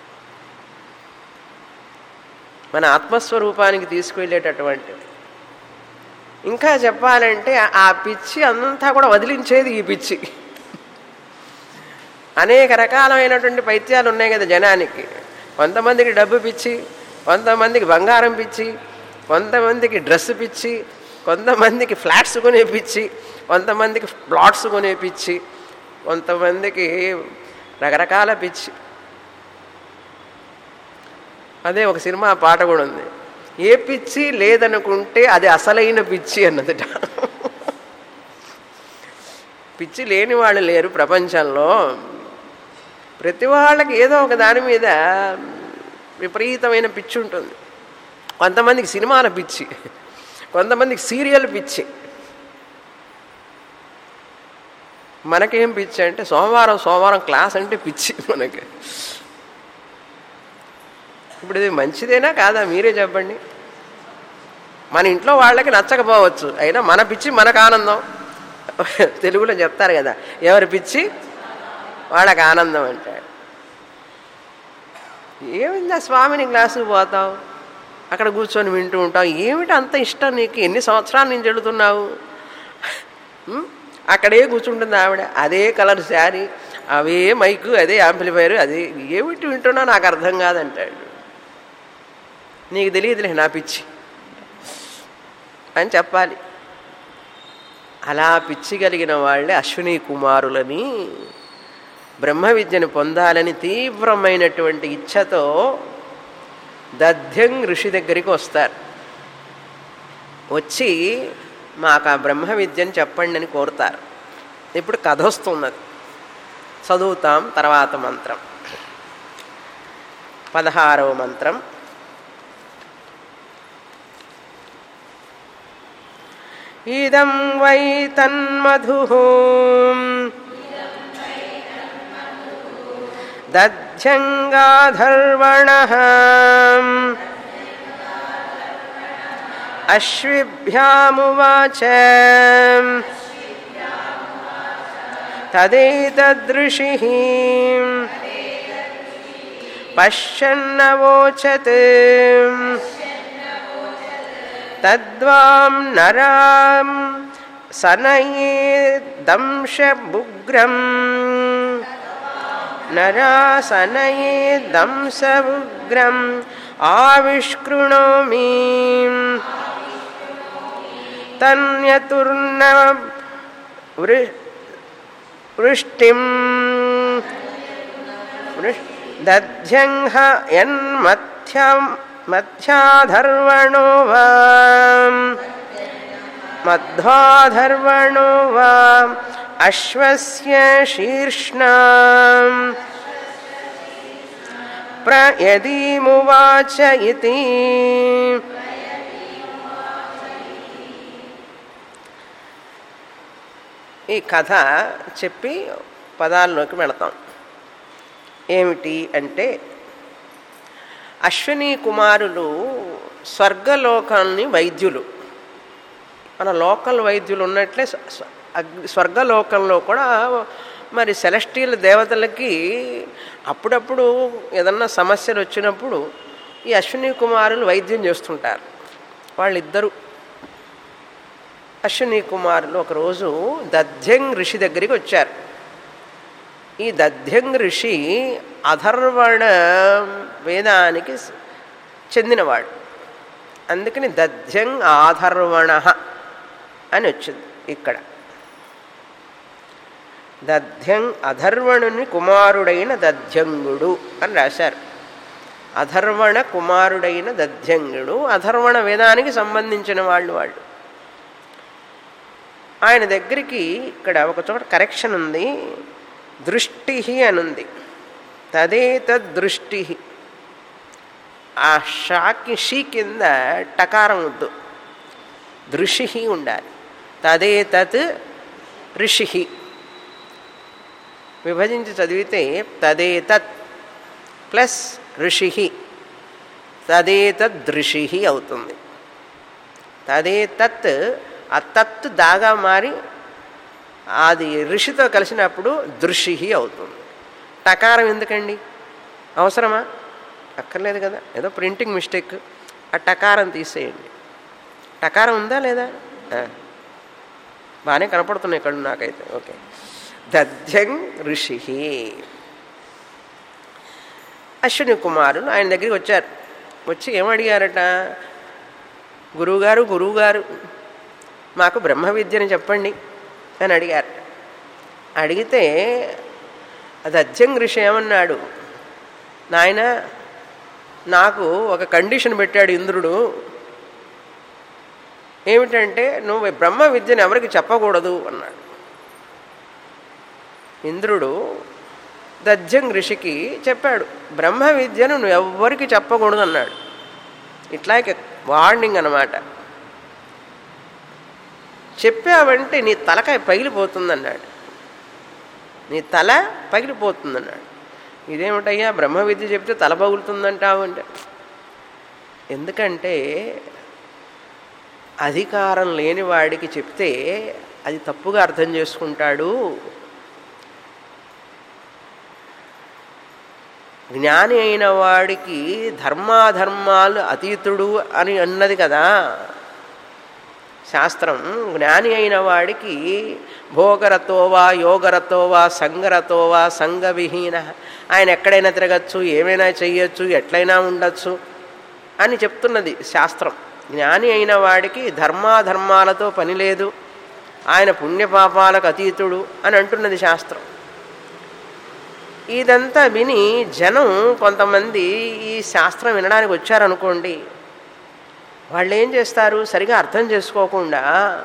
మన ఆత్మస్వరూపానికి తీసుకువెళ్ళేటటువంటిది ఇంకా చెప్పాలంటే ఆ పిచ్చి అంతా కూడా వదిలించేది ఈ పిచ్చి అనేక రకాలైనటువంటి పైత్యాలు ఉన్నాయి కదా జనానికి కొంతమందికి డబ్బు పిచ్చి కొంతమందికి బంగారం పిచ్చి కొంతమందికి డ్రెస్ పిచ్చి కొంతమందికి ఫ్లాట్స్ కొనే పిచ్చి కొంతమందికి ప్లాట్స్ కొనే పిచ్చి కొంతమందికి రకరకాల పిచ్చి అదే ఒక సినిమా పాట కూడా ఉంది ఏ పిచ్చి లేదనుకుంటే అది అసలైన పిచ్చి అన్నదిట పిచ్చి లేని వాళ్ళు లేరు ప్రపంచంలో ప్రతి వాళ్ళకి ఏదో ఒక దాని మీద విపరీతమైన పిచ్చి ఉంటుంది కొంతమందికి సినిమాల పిచ్చి కొంతమందికి సీరియల్ పిచ్చి మనకేం పిచ్చి అంటే సోమవారం సోమవారం క్లాస్ అంటే పిచ్చి మనకి ఇప్పుడు ఇది మంచిదేనా కాదా మీరే చెప్పండి మన ఇంట్లో వాళ్ళకి నచ్చకపోవచ్చు అయినా మన పిచ్చి మనకు ఆనందం తెలుగులో చెప్తారు కదా ఎవరి పిచ్చి వాళ్ళకి ఆనందం అంటాడు ఏమిందా స్వామిని క్లాసుకు పోతావు అక్కడ కూర్చొని వింటూ ఉంటావు ఏమిటి అంత ఇష్టం నీకు ఎన్ని సంవత్సరాల నుంచి వెళుతున్నావు అక్కడే కూర్చుంటుంది ఆవిడ అదే కలర్ శారీ అవే మైకు అదే యాంప్లిఫైర్ అదే ఏమిటి వింటున్నా నాకు అర్థం కాదంటాడు నీకు తెలియదులే నా పిచ్చి అని చెప్పాలి అలా పిచ్చి కలిగిన వాళ్ళే అశ్విని కుమారులని బ్రహ్మ విద్యను పొందాలని తీవ్రమైనటువంటి ఇచ్ఛతో దధ్యం ఋషి దగ్గరికి వస్తారు వచ్చి మాకు ఆ బ్రహ్మ విద్యను చెప్పండి అని కోరుతారు ఇప్పుడు కథ వస్తున్నది చదువుతాం తర్వాత మంత్రం పదహారవ మంత్రం ఇదం వై తన్మధు దధ్యంగాధర్వణ అశ్విభ్యామువాచ తదేతదృషి పశ్యన్నవోచత్ తద్వాం నరాం సనయేదంశబుగ్రం నరాసనయేదంశబుగ్రం ఆవిష్కృణోమి తన్యతుర్న వృష్టిం దధ్యంహ యన్మథ్యం మధ్యాధర్వణో వా మధ్వాధర్వణో వా అశ్వస్య శీర్ష్ణా ప్రయదీమువాచ ఇతి ఈ కథ చెప్పి పదాల్లోకి వెళతాం ఏమిటి అంటే అశ్విని కుమారులు స్వర్గలోకాన్ని వైద్యులు మన లోకల్ వైద్యులు ఉన్నట్లే స్వర్గలోకంలో కూడా మరి సెలస్టియల్ దేవతలకి అప్పుడప్పుడు ఏదన్నా సమస్యలు వచ్చినప్పుడు ఈ అశ్విని కుమారులు వైద్యం చేస్తుంటారు వాళ్ళిద్దరూ అశ్విని కుమారులు ఒకరోజు దధ్యంగ్ ఋషి దగ్గరికి వచ్చారు ఈ దధ్యంగ్ ఋషి అధర్వణ వేదానికి చెందినవాడు అందుకని దధ్యంగ్ ఆధర్వణ అని వచ్చింది ఇక్కడ దధ్యం అధర్వణుని కుమారుడైన దధ్యంగుడు అని రాశారు అధర్వణ కుమారుడైన దధ్యంగుడు అధర్వణ వేదానికి సంబంధించిన వాళ్ళు వాళ్ళు ఆయన దగ్గరికి ఇక్కడ ఒక చోట కరెక్షన్ ఉంది దృష్టి అని ఉంది తదేతదృష్టి ఆ షాకి షీ కింద టకారం వద్దు దృషి ఉండాలి తదేతత్ ఋషి విభజించి చదివితే తదేతత్ ప్లస్ ఋషి తదేతదృషి అవుతుంది తదేతత్ ఆ తత్ దాగా మారి అది ఋషితో కలిసినప్పుడు దృషి అవుతుంది టకారం ఎందుకండి అవసరమా అక్కర్లేదు కదా ఏదో ప్రింటింగ్ మిస్టేక్ ఆ టకారం తీసేయండి టకారం ఉందా లేదా బాగానే కనపడుతున్నాయి కళ్ళు నాకైతే ఓకే దధ్యం ఋషి అశ్విని కుమారులు ఆయన దగ్గరికి వచ్చారు వచ్చి ఏమడిగారట గురువుగారు గురువుగారు మాకు బ్రహ్మ విద్యని చెప్పండి అని అడిగారు అడిగితే అది అధ్యం ఋషి ఏమన్నాడు నాయన నాకు ఒక కండిషన్ పెట్టాడు ఇంద్రుడు ఏమిటంటే నువ్వు బ్రహ్మ విద్యను ఎవరికి చెప్పకూడదు అన్నాడు ఇంద్రుడు దజ్జం ఋషికి చెప్పాడు బ్రహ్మ విద్యను నువ్వు ఎవ్వరికి చెప్పకూడదు అన్నాడు ఇట్లాగే వార్నింగ్ అనమాట చెప్పావంటే నీ తలకాయ పగిలిపోతుందన్నాడు నీ తల పగిలిపోతుందన్నాడు ఇదేమిటయ్యా బ్రహ్మ విద్య చెప్తే తల పగులుతుందంటావు అంటే ఎందుకంటే అధికారం లేని వాడికి చెప్తే అది తప్పుగా అర్థం చేసుకుంటాడు జ్ఞాని అయిన వాడికి ధర్మాధర్మాలు అతీతుడు అని అన్నది కదా శాస్త్రం జ్ఞాని అయిన వాడికి భోగరతోవా యోగరతోవా సంగరతోవా సంగవిహీన ఆయన ఎక్కడైనా తిరగచ్చు ఏమైనా చెయ్యొచ్చు ఎట్లయినా ఉండొచ్చు అని చెప్తున్నది శాస్త్రం జ్ఞాని అయిన వాడికి ధర్మాధర్మాలతో పని లేదు ఆయన పుణ్యపాపాలకు అతీతుడు అని అంటున్నది శాస్త్రం ఇదంతా విని జనం కొంతమంది ఈ శాస్త్రం వినడానికి వచ్చారనుకోండి వాళ్ళు ఏం చేస్తారు సరిగా అర్థం చేసుకోకుండా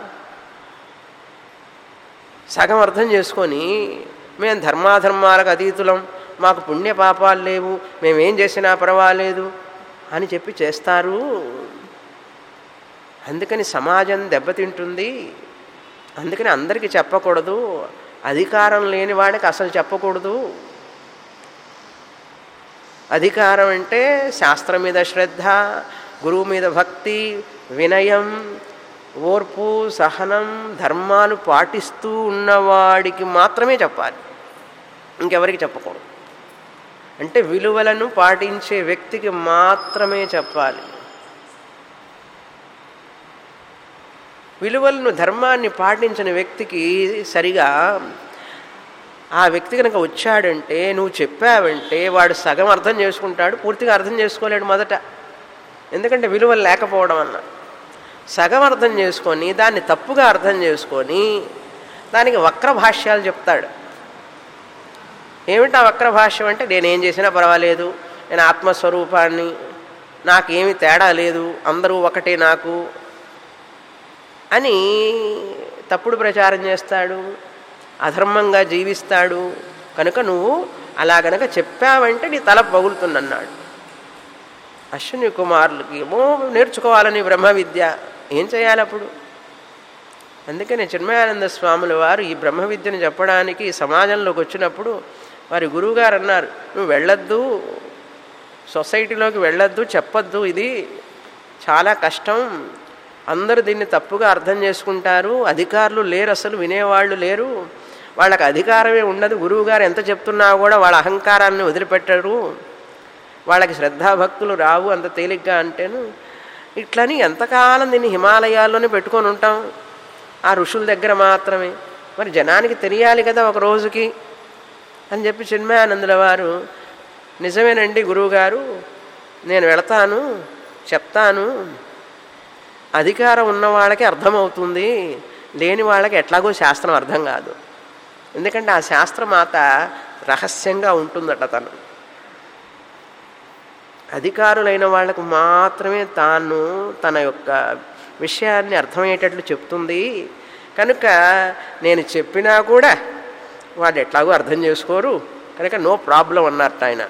సగం అర్థం చేసుకొని మేము ధర్మాధర్మాలకు అతీతులం మాకు పుణ్యపాపాలు లేవు మేమేం చేసినా పర్వాలేదు అని చెప్పి చేస్తారు అందుకని సమాజం దెబ్బతింటుంది అందుకని అందరికీ చెప్పకూడదు అధికారం లేని వాడికి అసలు చెప్పకూడదు అధికారం అంటే శాస్త్రం మీద శ్రద్ధ గురువు మీద భక్తి వినయం ఓర్పు సహనం ధర్మాలు పాటిస్తూ ఉన్నవాడికి మాత్రమే చెప్పాలి ఇంకెవరికి చెప్పకూడదు అంటే విలువలను పాటించే వ్యక్తికి మాత్రమే చెప్పాలి విలువలను ధర్మాన్ని పాటించిన వ్యక్తికి సరిగా ఆ వ్యక్తి కనుక వచ్చాడంటే నువ్వు చెప్పావంటే వాడు సగం అర్థం చేసుకుంటాడు పూర్తిగా అర్థం చేసుకోలేడు మొదట ఎందుకంటే విలువలు లేకపోవడం అన్న సగం అర్థం చేసుకొని దాన్ని తప్పుగా అర్థం చేసుకొని దానికి వక్ర భాష్యాలు చెప్తాడు ఏమిటి ఆ వక్ర భాష్యం అంటే నేనేం చేసినా పర్వాలేదు నేను ఆత్మస్వరూపాన్ని నాకేమి తేడా లేదు అందరూ ఒకటే నాకు అని తప్పుడు ప్రచారం చేస్తాడు అధర్మంగా జీవిస్తాడు కనుక నువ్వు అలా గనక చెప్పావంటే నీ తల పగులుతుందన్నాడు అశ్విని కుమారులకి ఏమో నేర్చుకోవాలని బ్రహ్మ విద్య ఏం చేయాలి అప్పుడు అందుకనే చిన్మయానంద స్వాముల వారు ఈ బ్రహ్మ విద్యను చెప్పడానికి సమాజంలోకి వచ్చినప్పుడు వారి గురువుగారు అన్నారు నువ్వు వెళ్ళొద్దు సొసైటీలోకి వెళ్ళొద్దు చెప్పొద్దు ఇది చాలా కష్టం అందరూ దీన్ని తప్పుగా అర్థం చేసుకుంటారు అధికారులు లేరు అసలు వినేవాళ్ళు లేరు వాళ్ళకి అధికారమే ఉండదు గురువుగారు ఎంత చెప్తున్నా కూడా వాళ్ళ అహంకారాన్ని వదిలిపెట్టరు వాళ్ళకి శ్రద్ధాభక్తులు రావు అంత తేలిగ్గా అంటేను ఇట్లని ఎంతకాలం దీన్ని హిమాలయాల్లోనే పెట్టుకొని ఉంటాం ఆ ఋషుల దగ్గర మాత్రమే మరి జనానికి తెలియాలి కదా ఒక రోజుకి అని చెప్పి చిన్మయానందుల వారు నిజమేనండి గురువుగారు నేను వెళతాను చెప్తాను అధికారం ఉన్న వాళ్ళకి అర్థమవుతుంది లేని వాళ్ళకి ఎట్లాగో శాస్త్రం అర్థం కాదు ఎందుకంటే ఆ శాస్త్రమాత రహస్యంగా ఉంటుందట తను అధికారులైన వాళ్ళకు మాత్రమే తాను తన యొక్క విషయాన్ని అర్థమయ్యేటట్లు చెప్తుంది కనుక నేను చెప్పినా కూడా వాళ్ళు ఎట్లాగో అర్థం చేసుకోరు కనుక నో ప్రాబ్లం అన్నట్టు ఆయన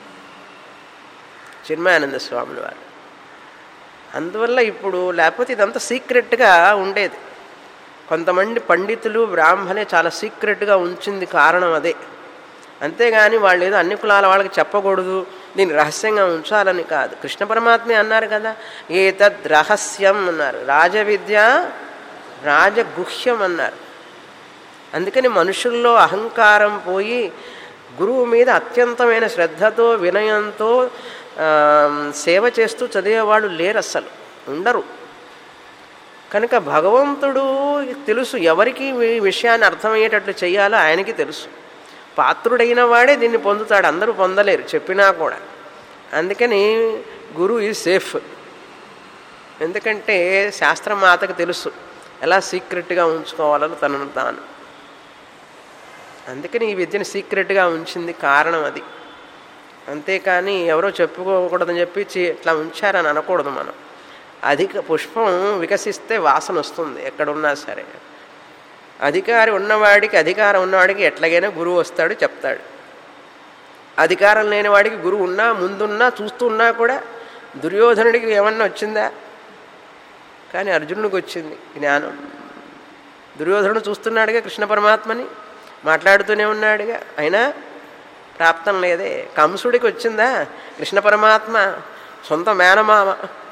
చిన్మయానంద స్వాములు వారు అందువల్ల ఇప్పుడు లేకపోతే ఇదంతా సీక్రెట్గా ఉండేది కొంతమంది పండితులు బ్రాహ్మణే చాలా సీక్రెట్గా ఉంచింది కారణం అదే అంతేగాని వాళ్ళు ఏదో అన్ని కులాల వాళ్ళకి చెప్పకూడదు దీన్ని రహస్యంగా ఉంచాలని కాదు కృష్ణ పరమాత్మే అన్నారు కదా ఏతద్ రహస్యం అన్నారు రాజవిద్య రాజగుహ్యం అన్నారు అందుకని మనుషుల్లో అహంకారం పోయి గురువు మీద అత్యంతమైన శ్రద్ధతో వినయంతో సేవ చేస్తూ చదివేవాడు లేరు అస్సలు ఉండరు కనుక భగవంతుడు తెలుసు ఎవరికి ఈ విషయాన్ని అర్థమయ్యేటట్లు చేయాలో ఆయనకి తెలుసు పాత్రుడైన వాడే దీన్ని పొందుతాడు అందరూ పొందలేరు చెప్పినా కూడా అందుకని గురువు ఈ సేఫ్ ఎందుకంటే శాస్త్రం మాతకు తెలుసు ఎలా సీక్రెట్గా ఉంచుకోవాలో తనను తాను అందుకని ఈ విద్యను సీక్రెట్గా ఉంచింది కారణం అది అంతేకాని ఎవరో చెప్పుకోకూడదని చెప్పి ఇట్లా ఉంచారని అనకూడదు మనం అధిక పుష్పం వికసిస్తే వాసన వస్తుంది ఎక్కడున్నా సరే అధికారి ఉన్నవాడికి అధికారం ఉన్నవాడికి ఎట్లాగైనా గురువు వస్తాడు చెప్తాడు అధికారం లేని వాడికి గురువు ఉన్నా ముందున్నా చూస్తున్నా కూడా దుర్యోధనుడికి ఏమన్నా వచ్చిందా కానీ అర్జునుడికి వచ్చింది జ్ఞానం దుర్యోధనుడు చూస్తున్నాడుగా కృష్ణ పరమాత్మని మాట్లాడుతూనే ఉన్నాడుగా అయినా ప్రాప్తం లేదే కంసుడికి వచ్చిందా కృష్ణ పరమాత్మ సొంత మేనమామ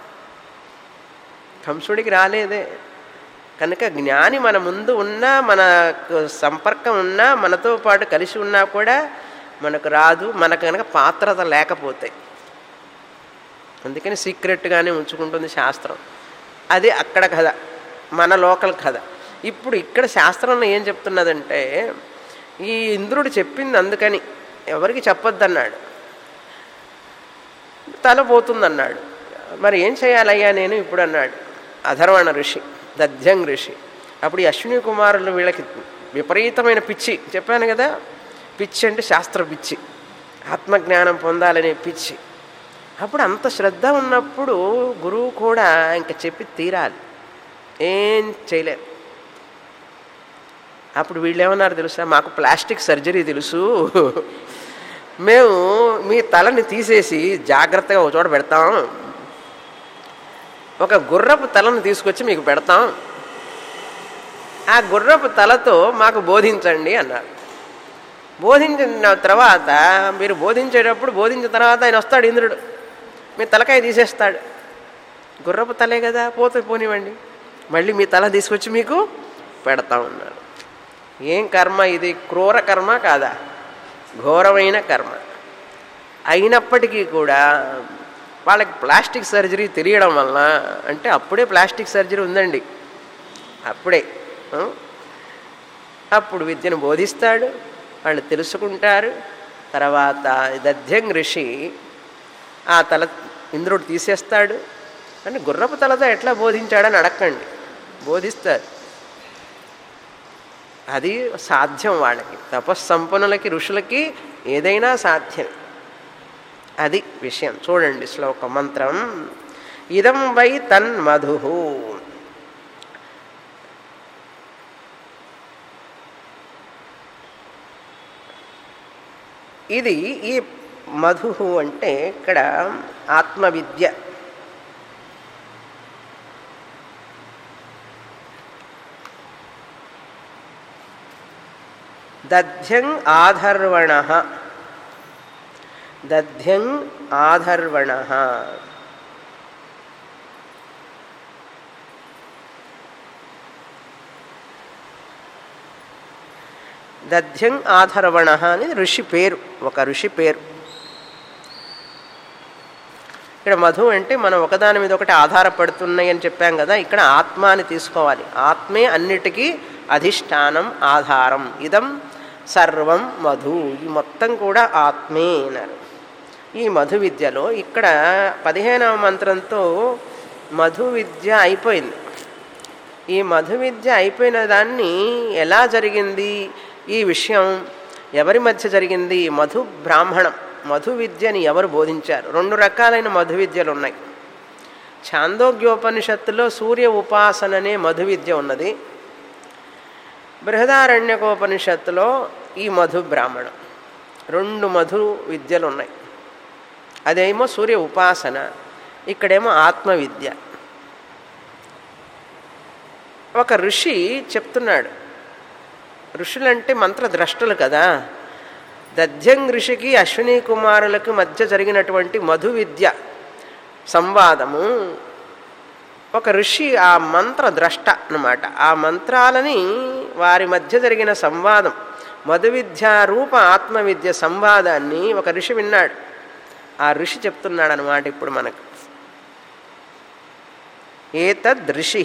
కంసుడికి రాలేదే కనుక జ్ఞాని మన ముందు ఉన్నా మన సంపర్కం ఉన్నా మనతో పాటు కలిసి ఉన్నా కూడా మనకు రాదు మనకు కనుక పాత్రత లేకపోతే అందుకని సీక్రెట్గానే ఉంచుకుంటుంది శాస్త్రం అది అక్కడ కథ మన లోకల్ కథ ఇప్పుడు ఇక్కడ శాస్త్రంలో ఏం చెప్తున్నదంటే ఈ ఇంద్రుడు చెప్పింది అందుకని ఎవరికి చెప్పొద్దన్నాడు తల పోతుందన్నాడు మరి ఏం చేయాలయ్యా నేను ఇప్పుడు అన్నాడు అధర్వణ ఋషి దధ్యంగ్ ఋషి అప్పుడు ఈ అశ్విని కుమారులు వీళ్ళకి విపరీతమైన పిచ్చి చెప్పాను కదా పిచ్చి అంటే శాస్త్ర పిచ్చి ఆత్మజ్ఞానం పొందాలనే పిచ్చి అప్పుడు అంత శ్రద్ధ ఉన్నప్పుడు గురువు కూడా ఇంకా చెప్పి తీరాలి ఏం చేయలేరు అప్పుడు వీళ్ళు ఏమన్నారు తెలుసా మాకు ప్లాస్టిక్ సర్జరీ తెలుసు మేము మీ తలని తీసేసి జాగ్రత్తగా ఒక చోట పెడతాం ఒక గుర్రపు తలను తీసుకొచ్చి మీకు పెడతాం ఆ గుర్రపు తలతో మాకు బోధించండి అన్నారు బోధించిన తర్వాత మీరు బోధించేటప్పుడు బోధించిన తర్వాత ఆయన వస్తాడు ఇంద్రుడు మీ తలకాయ తీసేస్తాడు గుర్రపు తలే కదా పోతే పోనివ్వండి మళ్ళీ మీ తల తీసుకొచ్చి మీకు పెడతా ఉన్నారు ఏం కర్మ ఇది క్రూర కర్మ కాదా ఘోరమైన కర్మ అయినప్పటికీ కూడా వాళ్ళకి ప్లాస్టిక్ సర్జరీ తెలియడం వలన అంటే అప్పుడే ప్లాస్టిక్ సర్జరీ ఉందండి అప్పుడే ఆ? అప్పుడు విద్యను బోధిస్తాడు వాళ్ళు తెలుసుకుంటారు తర్వాత దధ్యం ఋషి ఆ తల ఇంద్రుడు తీసేస్తాడు అంటే గుర్రపు తలతో ఎట్లా బోధించాడని అడక్కండి బోధిస్తారు అది సాధ్యం వాళ్ళకి తపస్సంపన్నులకి ఋషులకి ఏదైనా సాధ్యం అది విషయం చూడండి శ్లోక మంత్రం ఇదం వై తన్మధు ఇది ఈ మధు అంటే ఇక్కడ ఆత్మవిద్య దధ్యం ఆధర్వణ దధ్యం ఆధర్వణ దధ్యం ఆధర్వణ అనేది ఋషి పేరు ఒక ఋషి పేరు ఇక్కడ మధు అంటే మనం ఒకదాని మీద ఒకటి ఆధారపడుతున్నాయి అని చెప్పాం కదా ఇక్కడ ఆత్మ అని తీసుకోవాలి ఆత్మే అన్నిటికీ అధిష్టానం ఆధారం ఇదం సర్వం మధు ఈ మొత్తం కూడా ఆత్మే అన్నారు ఈ మధు విద్యలో ఇక్కడ పదిహేనవ మంత్రంతో మధు విద్య అయిపోయింది ఈ మధు విద్య అయిపోయిన దాన్ని ఎలా జరిగింది ఈ విషయం ఎవరి మధ్య జరిగింది మధు బ్రాహ్మణం మధు విద్యని ఎవరు బోధించారు రెండు రకాలైన మధు విద్యలు ఉన్నాయి ఛాందోగ్యోపనిషత్తులో సూర్య ఉపాసననే మధు విద్య ఉన్నది బృహదారణ్యకోపనిషత్తులో ఈ మధు బ్రాహ్మణం రెండు మధు విద్యలు ఉన్నాయి అదేమో సూర్య ఉపాసన ఇక్కడేమో ఆత్మ విద్య ఒక ఋషి చెప్తున్నాడు ఋషులంటే మంత్రద్రష్టలు కదా దధ్యం ఋషికి అశ్విని కుమారులకు మధ్య జరిగినటువంటి మధు విద్య సంవాదము ఒక ఋషి ఆ మంత్ర ద్రష్ట అన్నమాట ఆ మంత్రాలని వారి మధ్య జరిగిన సంవాదం మధు విద్య రూప ఆత్మవిద్య సంవాదాన్ని ఒక ఋషి విన్నాడు ఆ ఋషి చెప్తున్నాడు అనమాట ఇప్పుడు మనకు ఏతద్ ఋషి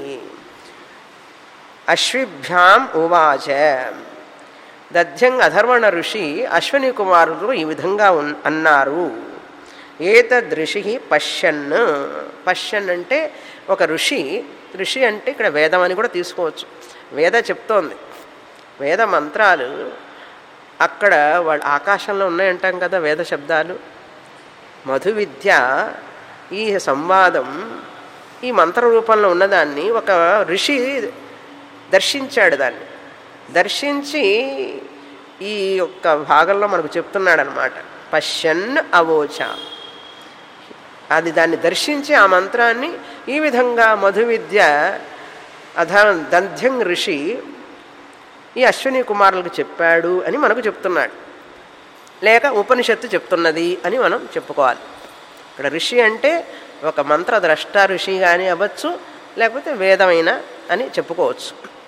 అశ్విభ్యాం ఉవాచ దధ్యం అధర్వణ ఋషి అశ్వని కుమారులు ఈ విధంగా ఉన్- అన్నారు ఏతద్ ఋషి పశ్యన్ పశ్యన్ అంటే ఒక ఋషి ఋషి అంటే ఇక్కడ వేదం అని కూడా తీసుకోవచ్చు వేద చెప్తోంది వేద మంత్రాలు అక్కడ వాళ్ళ ఆకాశంలో ఉన్నాయంటాం కదా వేద శబ్దాలు మధు విద్య ఈ సంవాదం ఈ మంత్ర రూపంలో ఉన్నదాన్ని ఒక ఋషి దర్శించాడు దాన్ని దర్శించి ఈ యొక్క భాగంలో మనకు చెప్తున్నాడనమాట పశ్యన్ అవోచ అది దాన్ని దర్శించి ఆ మంత్రాన్ని ఈ విధంగా మధు విద్య అధ దంధ్యం ఋషి ఈ అశ్విని కుమారులకు చెప్పాడు అని మనకు చెప్తున్నాడు లేక ఉపనిషత్తు చెప్తున్నది అని మనం చెప్పుకోవాలి ఇక్కడ ఋషి అంటే ఒక మంత్రద్రష్ట ఋషి కానీ అవ్వచ్చు లేకపోతే వేదమైన అని చెప్పుకోవచ్చు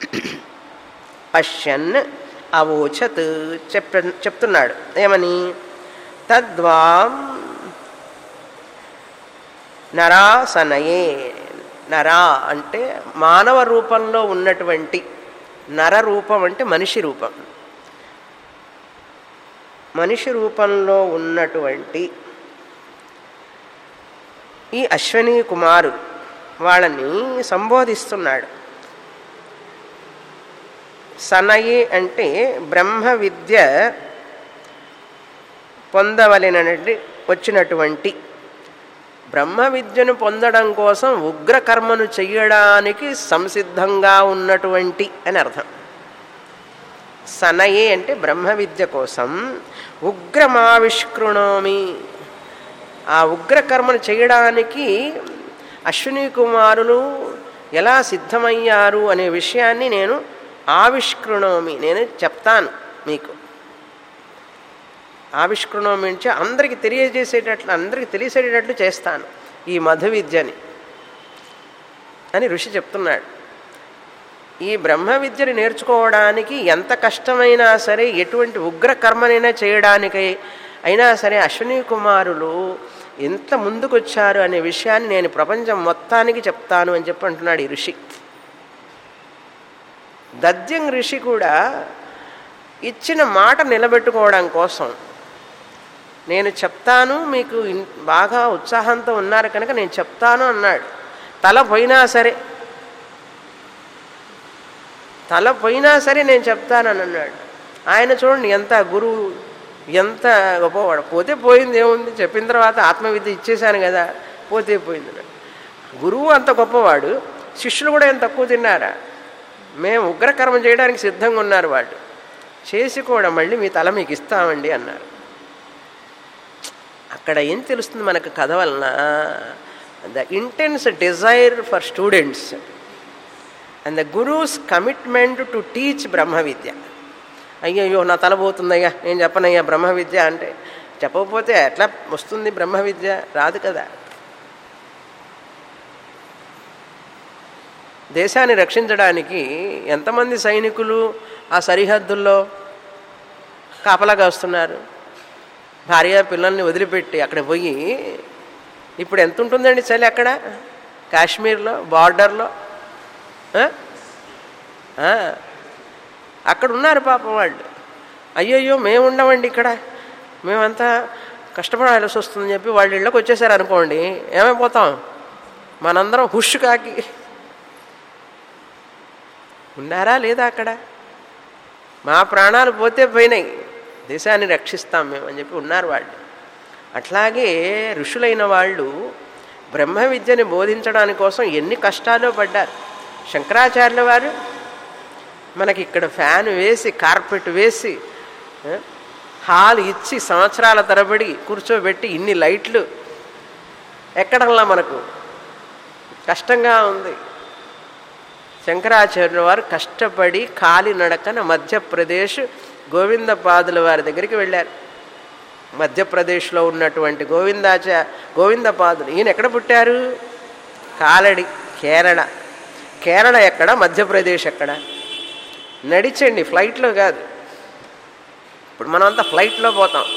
పశ్యన్ అవోచత్ చెప్ చెప్తున్నాడు ఏమని తద్వాం నరాసనయే నరా అంటే మానవ రూపంలో ఉన్నటువంటి నర రూపం అంటే మనిషి రూపం మనిషి రూపంలో ఉన్నటువంటి ఈ అశ్వని కుమారు వాళ్ళని సంబోధిస్తున్నాడు సనయి అంటే బ్రహ్మ విద్య పొందవలెనటి వచ్చినటువంటి బ్రహ్మ విద్యను పొందడం కోసం ఉగ్ర కర్మను చెయ్యడానికి సంసిద్ధంగా ఉన్నటువంటి అని అర్థం సనయే అంటే బ్రహ్మ విద్య కోసం ఉగ్రమావిష్కృణోమి ఆ ఉగ్ర కర్మను చేయడానికి అశ్విని కుమారులు ఎలా సిద్ధమయ్యారు అనే విషయాన్ని నేను ఆవిష్కృణోమి నేను చెప్తాను మీకు ఆవిష్కృణోమి అంటే అందరికీ తెలియజేసేటట్లు అందరికీ తెలిసేటట్లు చేస్తాను ఈ మధు విద్యని అని ఋషి చెప్తున్నాడు ఈ బ్రహ్మ విద్యను నేర్చుకోవడానికి ఎంత కష్టమైనా సరే ఎటువంటి ఉగ్ర కర్మనైనా చేయడానికి అయినా సరే అశ్విని కుమారులు ఎంత ముందుకొచ్చారు అనే విషయాన్ని నేను ప్రపంచం మొత్తానికి చెప్తాను అని చెప్పి అంటున్నాడు ఈ ఋషి దద్యం ఋషి కూడా ఇచ్చిన మాట నిలబెట్టుకోవడం కోసం నేను చెప్తాను మీకు ఇన్- బాగా ఉత్సాహంతో ఉన్నారు కనుక నేను చెప్తాను అన్నాడు తల పోయినా సరే తల పోయినా సరే నేను చెప్తానని అన్నాడు ఆయన చూడండి ఎంత గురువు ఎంత గొప్పవాడు పోతే పోయింది ఏముంది చెప్పిన తర్వాత ఆత్మవిద్య ఇచ్చేశాను కదా పోతే పోయింది అన్నాడు. గురువు అంత గొప్పవాడు శిష్యులు కూడా ఏం తక్కువ తిన్నారా మేము ఉగ్రకర్మ చేయడానికి సిద్ధంగా ఉన్నారు వాళ్ళు చేసి కూడా మళ్ళీ మీ తల మీకు ఇస్తామండి అన్నారు అక్కడ ఏం తెలుస్తుంది మనకు కథ వలన the intense desire for students and the gurus commitment to teach బ్రహ్మ విద్య అయ్యయ్యో నా తల పోతుందయ్యా నేను చెప్పనయ్యా బ్రహ్మ విద్య అంటే చెప్పకపోతే ఎట్లా వస్తుంది బ్రహ్మ విద్య రాదు కదా దేశాన్ని రక్షించడానికి ఎంతమంది సైనికులు ఆ సరిహద్దుల్లో కాపలాగా వస్తున్నారు భార్య పిల్లల్ని వదిలిపెట్టి అక్కడ పోయి ఇప్పుడు ఎంత ఉంటుందండి చలి అక్కడ కాశ్మీర్లో బార్డర్లో ఆ? ఆ. అక్కడ ఉన్నారు పాపం వాళ్ళు అయ్యయ్యో మేము ఉండమండి ఇక్కడ మేమంతా కష్టపడాల్సి వస్తుందని చెప్పి వాళ్ళ ఇళ్ళకి వచ్చేసారు అనుకోండి ఏమైపోతాం మనందరం హుష్ కాకి ఉన్నారా లేదా అక్కడ మా ప్రాణాలు పోతే పోయినాయి దేశాన్ని రక్షిస్తాం మేము అని చెప్పి ఉన్నారు వాళ్ళు అట్లాగే ఋషులైన వాళ్ళు బ్రహ్మ విద్యని బోధించడానికి కోసం ఎన్ని కష్టాలు పడ్డారు శంకరాచార్యుల వారు మనకి ఇక్కడ ఫ్యాన్ వేసి కార్పెట్ వేసి ఆ, హాల్ ఇచ్చి సంవత్సరాల తరబడి కూర్చోబెట్టి ఇన్ని లైట్లు ఎక్కడంలా మనకు కష్టంగా ఉంది శంకరాచార్యుల వారు కష్టపడి కాలినడకన మధ్యప్రదేశ్ గోవిందపాదుల వారి దగ్గరికి వెళ్ళారు మధ్యప్రదేశ్లో ఉన్నటువంటి గోవిందాచ గోవిందపాదులు ఈయన ఎక్కడ పుట్టారు కాలడి కేరళ కేరళ ఎక్కడ మధ్యప్రదేశ్ ఎక్కడ నడిచండి ఫ్లైట్లో కాదు ఇప్పుడు మనమంతా ఫ్లైట్లో పోతాం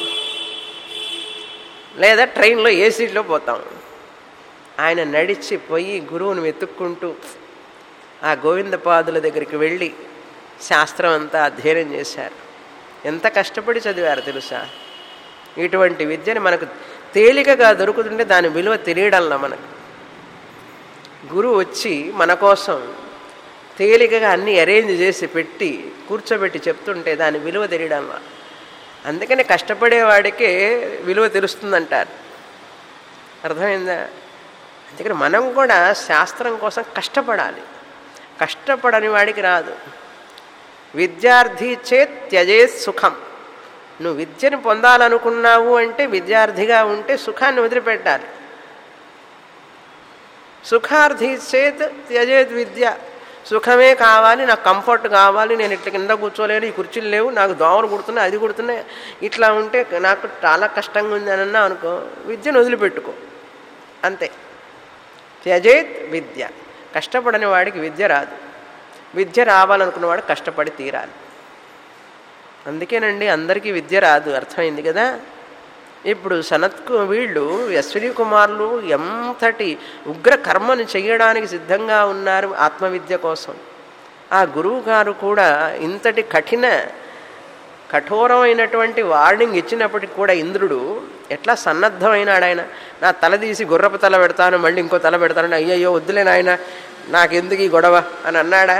లేదా ట్రైన్లో ఏసీలో పోతాం ఆయన నడిచి పోయి గురువుని వెతుక్కుంటూ ఆ గోవిందపాదుల దగ్గరికి వెళ్ళి శాస్త్రం అంతా అధ్యయనం చేశారు ఎంత కష్టపడి చదివారు తెలుసా ఇటువంటి విద్యని మనకు తేలికగా దొరుకుతుంటే దాని విలువ తెలియడంలా మనకు గురువు వచ్చి మన కోసం తేలికగా అన్నీ అరేంజ్ చేసి పెట్టి కూర్చోబెట్టి చెప్తుంటే దాని విలువ తెలియడంలా అందుకని కష్టపడేవాడికే విలువ తెలుస్తుందంటారు అర్థమైందా అందుకని మనం కూడా శాస్త్రం కోసం కష్టపడాలి కష్టపడని వాడికి రాదు విద్యార్థి చేత్ త్యజేత్ సుఖం నువ్వు విద్యను పొందాలనుకున్నావు అంటే విద్యార్థిగా ఉంటే సుఖాన్ని వదిలిపెట్టాలి సుఖార్థి చేత్ త్యజేత్ విద్య సుఖమే కావాలి నాకు కంఫర్ట్ కావాలి నేను ఇట్లా కింద కూర్చోలేను ఈ కుర్చీలు లేవు నాకు దోమలు కుడుతున్నాయి అది కుడుతున్నాయి ఇట్లా ఉంటే నాకు చాలా కష్టంగా ఉంది అని అన్నా అనుకో విద్యను వదిలిపెట్టుకో అంతే త్యజేత్ విద్య కష్టపడని వాడికి విద్య రాదు విద్య రావాలనుకున్నవాడు కష్టపడి తీరాలి అందుకేనండి అందరికీ విద్య రాదు అర్థమైంది కదా ఇప్పుడు సనత్కు వీళ్ళు అశ్విని కుమారులు ఎంతటి ఉగ్ర కర్మను చేయడానికి సిద్ధంగా ఉన్నారు ఆత్మవిద్య కోసం ఆ గురువు గారు కూడా ఇంతటి కఠిన కఠోరమైనటువంటి వార్నింగ్ ఇచ్చినప్పటికి కూడా ఇంద్రుడు ఎట్లా సన్నద్ధమైనాడు ఆయన నా తల తీసి గుర్రపు తల పెడతాను మళ్ళీ ఇంకో తల పెడతాను అయ్యయ్యో వద్దులే నాయన నాకెందుకు ఈ గొడవ అని అన్నాడా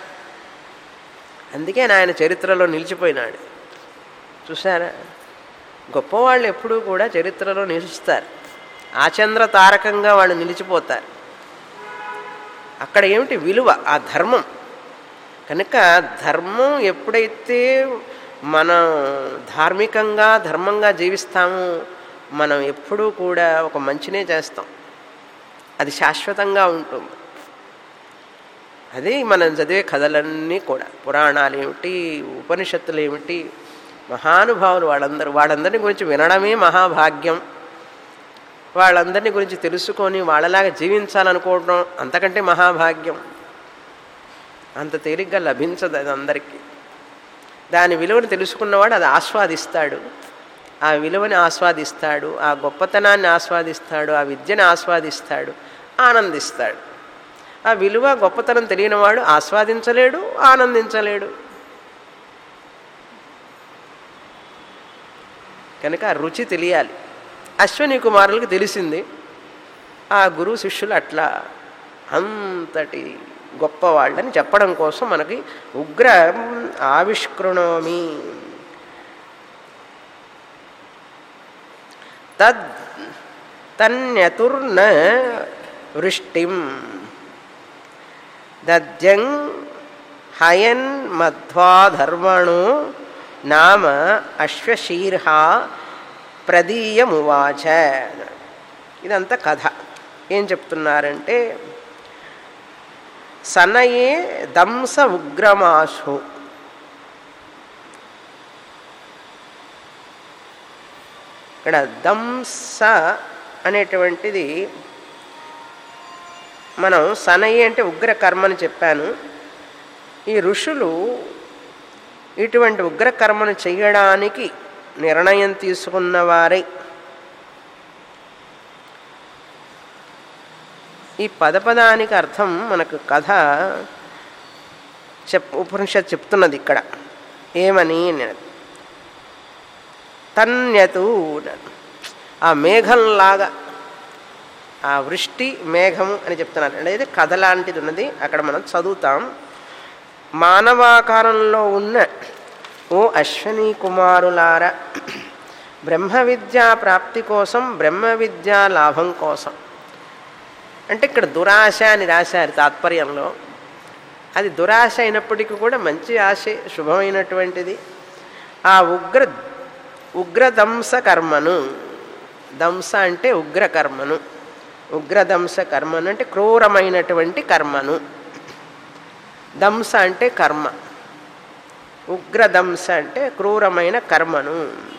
అందుకే ఆయన చరిత్రలో నిలిచిపోయినాడు చూసారా గొప్పవాళ్ళు ఎప్పుడూ కూడా చరిత్రలో నిలుస్తారు ఆచంద్ర తారకంగా వాళ్ళు నిలిచిపోతారు అక్కడ ఏమిటి విలువ ఆ ధర్మం కనుక ధర్మం ఎప్పుడైతే మనం ధార్మికంగా ధర్మంగా జీవిస్తామో మనం ఎప్పుడూ కూడా ఒక మంచినే చేస్తాం అది శాశ్వతంగా ఉంటుంది అదే మనం చదివే కథలన్నీ కూడా పురాణాలు ఏమిటి ఉపనిషత్తులు ఏమిటి మహానుభావులు వాళ్ళందరూ వాళ్ళందరిని గురించి వినడమే మహాభాగ్యం వాళ్ళందరినీ గురించి తెలుసుకొని వాళ్ళలాగా జీవించాలనుకోవడం అంతకంటే మహాభాగ్యం అంత తేలిగ్గా లభించదు అది అందరికీ దాని విలువను తెలుసుకున్నవాడు అది ఆస్వాదిస్తాడు ఆ విలువని ఆస్వాదిస్తాడు ఆ గొప్పతనాన్ని ఆస్వాదిస్తాడు ఆ విద్యను ఆస్వాదిస్తాడు ఆనందిస్తాడు ఆ విలువ గొప్పతనం తెలియనివాడు ఆస్వాదించలేడు ఆనందించలేడు కనుక ఆ రుచి తెలియాలి అశ్వని కుమారులకు తెలిసింది ఆ గురువు శిష్యులు అట్లా అంతటి గొప్పవాళ్ళని చెప్పడం కోసం మనకి ఉగ్ర ఆవిష్కృణోమి తద్ తన్యతుర్న వృష్టిం దద్యం హయన్ మధ్వాధర్మణో నామ అశ్వశీర్హ ప్రదీయమువాచ ఇదంతా కథ ఏం చెప్తున్నారంటే సనయే దంస ఉగ్రమాసు ఇక్కడ దంస అనేటువంటిది మనం సనయి అంటే ఉగ్ర కర్మని చెప్పాను ఈ ఋషులు ఇటువంటి ఉగ్ర కర్మను చేయడానికి నిర్ణయం తీసుకున్నవారై ఈ పదపదానికి అర్థం మనకు కథ చెప్ ఉపనిషత్ చెప్తున్నది ఇక్కడ ఏమని తన్యతు ఆ మేఘంలాగా ఆ వృష్టి మేఘము అని చెప్తున్నారు అనేది కథ లాంటిది ఉన్నది అక్కడ మనం చదువుతాం మానవాకారంలో ఉన్న ఓ అశ్వనీ కుమారులార బ్రహ్మ విద్యా ప్రాప్తి కోసం బ్రహ్మ విద్యా లాభం కోసం అంటే ఇక్కడ దురాశ అని రాశారు తాత్పర్యంలో అది దురాశ అయినప్పటికీ కూడా మంచి ఆశే శుభమైనటువంటిది ఆ ఉగ్ర ఉగ్రదంస కర్మను దంస అంటే ఉగ్ర కర్మను ఉగ్రదంస కర్మను అంటే క్రూరమైనటువంటి కర్మను దంస అంటే కర్మ ఉగ్రదంస అంటే క్రూరమైన కర్మను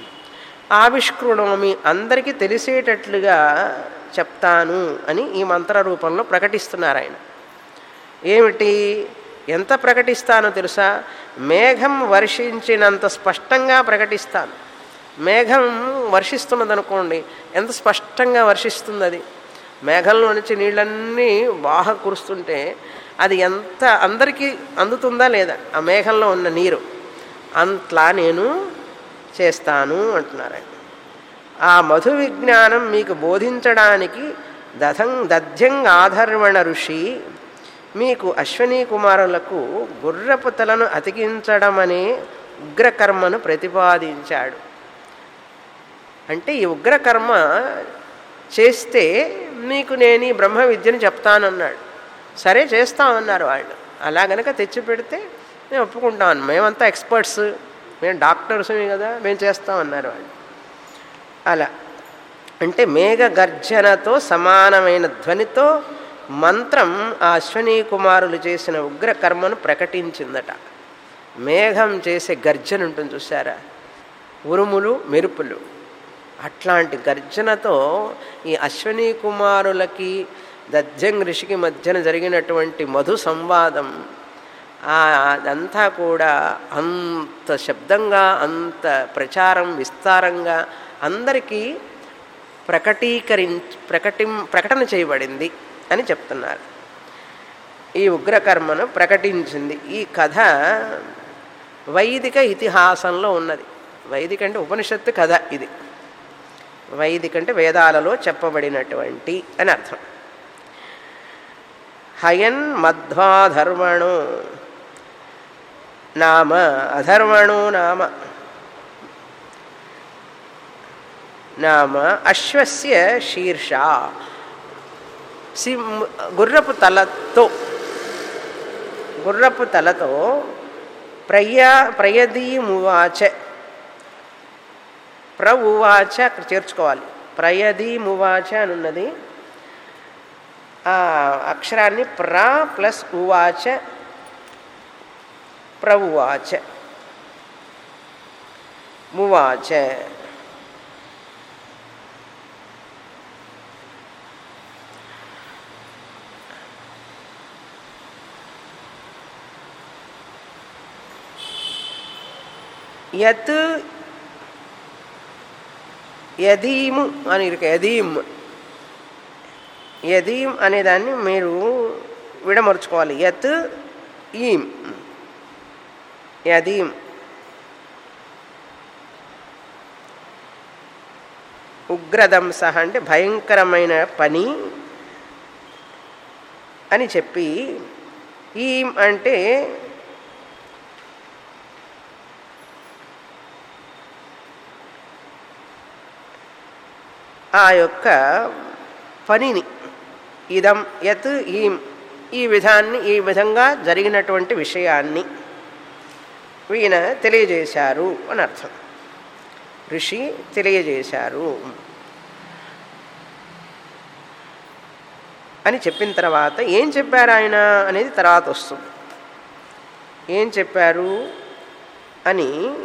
ఆవిష్కృణోమి అందరికీ తెలిసేటట్లుగా చెప్తాను అని ఈ మంత్ర రూపంలో ప్రకటిస్తున్నారు ఆయన ఏమిటి ఎంత ప్రకటిస్తానో తెలుసా మేఘం వర్షించినంత స్పష్టంగా ప్రకటిస్తాను మేఘం వర్షిస్తున్నదనుకోండి ఎంత స్పష్టంగా వర్షిస్తుంది అది మేఘంలో నుంచి నీళ్ళన్నీ బాగా కురుస్తుంటే అది ఎంత అందరికీ అందుతుందా లేదా ఆ మేఘంలో ఉన్న నీరు అంతలా నేను చేస్తాను అంటున్నారు ఆయన ఆ మధు విజ్ఞానం మీకు బోధించడానికి దధం దధ్యం ఆధర్వణ ఋషి మీకు అశ్వనీ కుమారులకు గుర్రపు తలను అతికించడం అనే ఉగ్రకర్మను ప్రతిపాదించాడు అంటే ఈ ఉగ్రకర్మ చేస్తే మీకు నేను ఈ బ్రహ్మ విద్యను చెప్తానన్నాడు సరే చేస్తామన్నారు వాళ్ళు అలా గనక తెచ్చి పెడితే మేము ఒప్పుకుంటాం మేమంతా ఎక్స్పర్ట్స్ మేము డాక్టర్స్మే కదా మేము చేస్తామన్నారు వాళ్ళు అలా అంటే మేఘ గర్జనతో సమానమైన ధ్వనితో మంత్రం ఆ అశ్వనీ కుమారులు చేసిన ఉగ్ర కర్మను ప్రకటించిందట మేఘం చేసే గర్జన ఉంటుంది చూసారా ఉరుములు మెరుపులు అట్లాంటి గర్జనతో ఈ అశ్వనీ కుమారులకి దజ్జం ఋషికి మధ్యన జరిగినటువంటి మధు సంవాదం అదంతా కూడా అంత శబ్దంగా అంత ప్రచారం విస్తారంగా అందరికీ ప్రకటీకరిం ప్రకటిం ప్రకటన చేయబడింది అని చెప్తున్నారు ఈ ఉగ్రకర్మను ప్రకటించింది ఈ కథ వైదిక ఇతిహాసంలో ఉన్నది వైదిక అంటే ఉపనిషత్తు కథ ఇది వైదిక అంటే వేదాలలో చెప్పబడినటువంటి అని అర్థం హయన్ మధ్వాధర్వణో నామ అధర్వణో నామ నామ అశ్వస్య శీర్ష సి గుర్రపు తలతో గుర్రపు తలతో ప్రయా ప్రయదీమువాచ ప్ర ఉవాచ అక్కడ చేర్చుకోవాలి ప్రయదీమువాచ అని ఉన్నది ఆ అక్షరాన్ని ప్ర ప్లస్ ఉవాచ ప్ర ఉవాచ మువాచ యత్ యదీము అని ఇరుక యదీం యదీం అనేదాన్ని మీరు విడమరుచుకోవాలి యత్ ఈం యదీం ఉగ్రదంస అంటే భయంకరమైన పని అని చెప్పి ఈం అంటే ఆ యొక్క పనిని ఇదం యత్ ఈం ఈ విధాన్ని ఈ విధంగా జరిగినటువంటి విషయాన్ని ఈయన తెలియజేశారు అని అర్థం ఋషి తెలియజేశారు అని చెప్పిన తర్వాత ఏం చెప్పారు ఆయన అనేది తర్వాత వస్తుంది ఏం చెప్పారు అని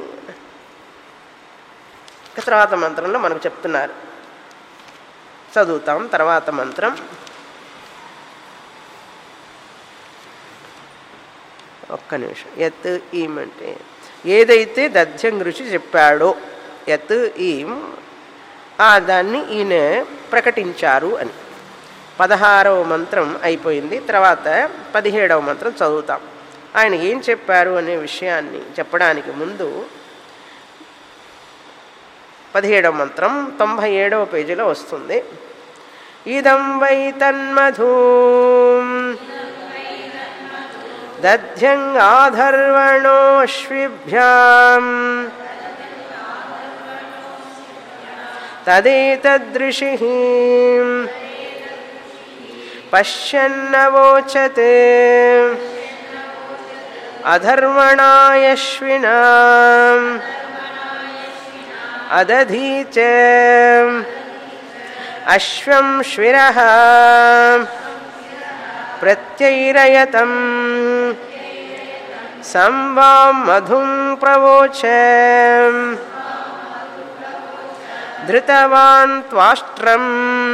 తర్వాత మంత్రంలో మనకు చెప్తున్నారు చదువుతాం తర్వాత మంత్రం ఒక్క నిమిషం ఎత్ ఈం అంటే ఏదైతే దధ్యం ఋషి చెప్పాడో ఎత్ ఈం ఆ దాన్ని ఈయన ప్రకటించారు అని పదహారవ మంత్రం అయిపోయింది తర్వాత పదిహేడవ మంత్రం చదువుతాం ఆయన ఏం చెప్పారు అనే విషయాన్ని చెప్పడానికి ముందు పదిహేడవ మంత్రం తొంభై ఏడవ పేజీలో వస్తుంది ఇదం వై తన్మధూ దధ్యంగాధర్వణోష్విభ్యాం తదేతదృషి పశ్యన్నవోచతే అధర్వణాయశ్వినా అదధీ చ అశ్వం శ్విర ప్రత్యైరయతం సంవాం మధుం ప్రవోచ ధృతవాన్ త్వాష్ట్రం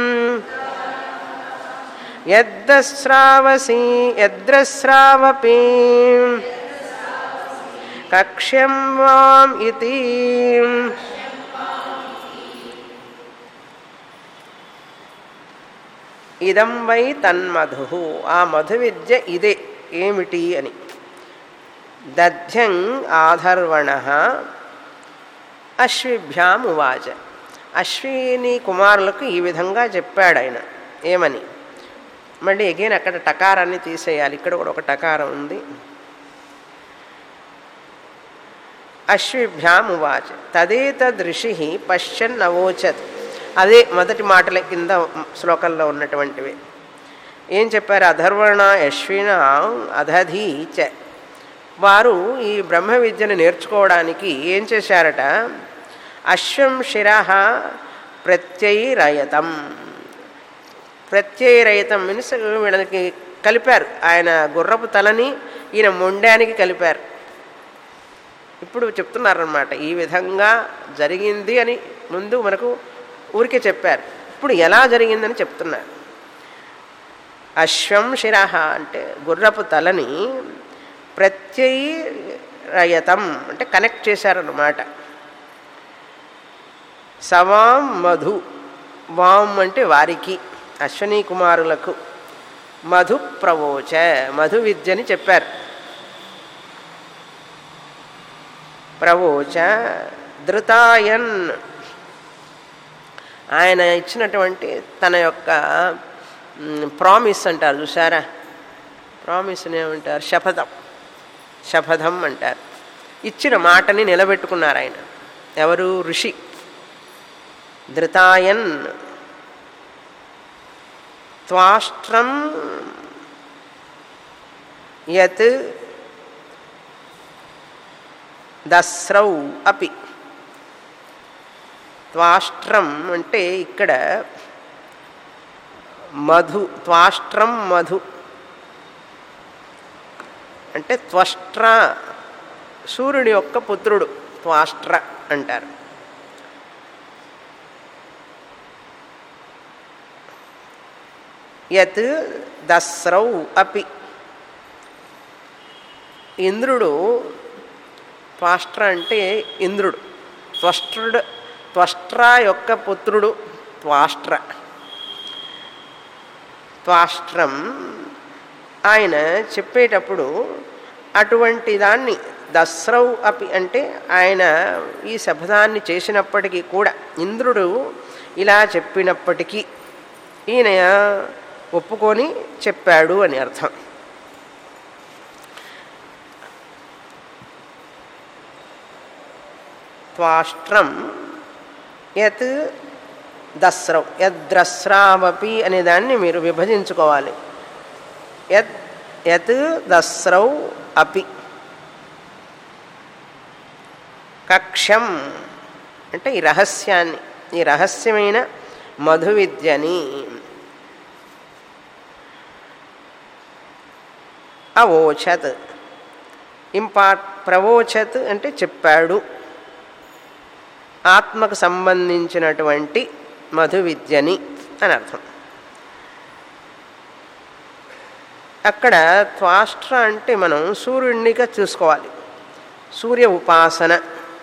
యద్రస్రావసి యద్రస్రావపి కక్ష్యం వాం ఇతి ఇదం వై తన్మధు ఆ మధు విద్య ఇదే ఏమిటి అని దధ్యం ఆధర్వణ అశ్విభ్యాం ఉవాచ అశ్విని కుమారులకు ఈ విధంగా చెప్పాడు ఆయన ఏమని మళ్ళీ అగైన్ అక్కడ టకారాన్ని తీసేయాలి ఇక్కడ కూడా ఒక టకారం ఉంది అశ్విభ్యాం ఉవాచ తదేతదృషి పశ్చన్ అవోచత్ అదే మొదటి మాటల కింద శ్లోకంలో ఉన్నటువంటివి ఏం చెప్పారు అధర్వణ అశ్విన అధధి చ వారు ఈ బ్రహ్మ విద్యను నేర్చుకోవడానికి ఏం చేశారట అశ్వం శిర ప్రత్యయరయతం ప్రత్యయరహితం మీన్స్ వీళ్ళకి కలిపారు ఆయన గుర్రపు తలని ఈయన మొండానికి కలిపారు ఇప్పుడు చెప్తున్నారనమాట ఈ విధంగా జరిగింది అని ముందు మనకు ఊరికే చెప్పారు ఇప్పుడు ఎలా జరిగిందని చెప్తున్నారు అశ్వం శిర అంటే గుర్రపు తలని ప్రత్యయరయతం అంటే కనెక్ట్ చేశారన్నమాట సవాం మధు వాం అంటే వారికి అశ్వనీ కుమారులకు మధు ప్రవోచ మధు విద్యని చెప్పారు ప్రవోచ ధృతాయన్ ఆయన ఇచ్చినటువంటి తన యొక్క ప్రామిస్ అంటారు చూసారా ప్రామిస్ని ఏమంటారు శపథం శపథం అంటారు ఇచ్చిన మాటని నిలబెట్టుకున్నారు ఆయన ఎవరు ఋషి ధృతాయన్ త్వాష్ట్రం యత్ దస్రౌ అపి త్వాష్ట్రం అంటే ఇక్కడ మధు త్వాష్ట్రం మధు అంటే త్వష్ట్ర సూర్యుడి యొక్క పుత్రుడు త్వాష్ట్ర అంటారు యత్ దస్రౌ అపి ఇంద్రుడు త్వాష్ట్ర అంటే ఇంద్రుడు త్వష్ట్రుడు త్వష్ట్ర యొక్క పుత్రుడు త్వాష్ట్ర త్వాష్ట్రం ఆయన చెప్పేటప్పుడు అటువంటి దాన్ని దస్రౌ అపి అంటే ఆయన ఈ శబ్దాన్ని చేసినప్పటికీ కూడా ఇంద్రుడు ఇలా చెప్పినప్పటికీ ఈయన ఒప్పుకొని చెప్పాడు అని అర్థం త్వాష్ట్రం యత్ దస్రవ్ యద్రస్రావపి అనే దాన్ని మీరు విభజించుకోవాలి యత్ యత్ దస్రౌ అపి కక్షం అంటే ఈ రహస్యాన్ని ఈ రహస్యమైన మధు విద్యని అవోచత్ ఇంపార్ట్ ప్రవోచత్ అంటే చెప్పాడు ఆత్మకు సంబంధించినటువంటి మధు విద్యని అని అర్థం అక్కడ త్వాష్ట్ర అంటే మనం సూర్యుడినిగా చూసుకోవాలి సూర్య ఉపాసన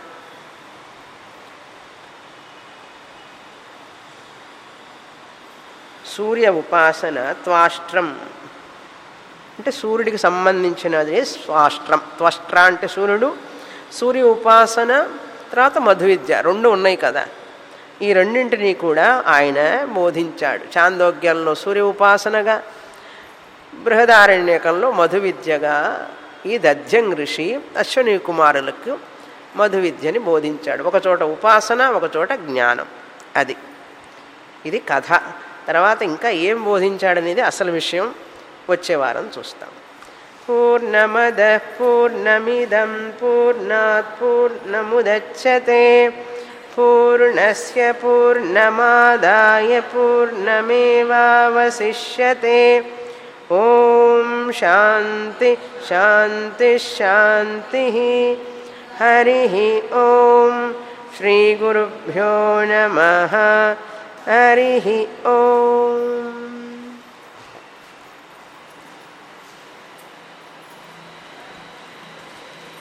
సూర్య ఉపాసన త్వాష్ట్రం అంటే సూర్యుడికి సంబంధించినది స్వాష్ట్రం త్వష్ట్ర అంటే సూర్యుడు సూర్య ఉపాసన తర్వాత మధు విద్య రెండు ఉన్నాయి కదా ఈ రెండింటినీ కూడా ఆయన బోధించాడు చాందోగ్యంలో సూర్య ఉపాసనగా బృహదారణ్యకంలో మధు విద్యగా ఈ దధ్యం ఋషి అశ్వని కుమారులకు మధు విద్యని బోధించాడు ఒకచోట ఉపాసన ఒకచోట జ్ఞానం అది ఇది కథ తర్వాత ఇంకా ఏం బోధించాడనేది అసలు విషయం వచ్చే వారం చూస్తాం పూర్ణమద పూర్ణమిదం పూర్ణాత్ పూర్ణముదచ్చతే పూర్ణస్య పూర్ణమాదాయ పూర్ణమేవావశిష్యతే ఓం శాంతి శాంతి శాంతి హరి ఓం శ్రీగురుభ్యో నమ హరి ఓం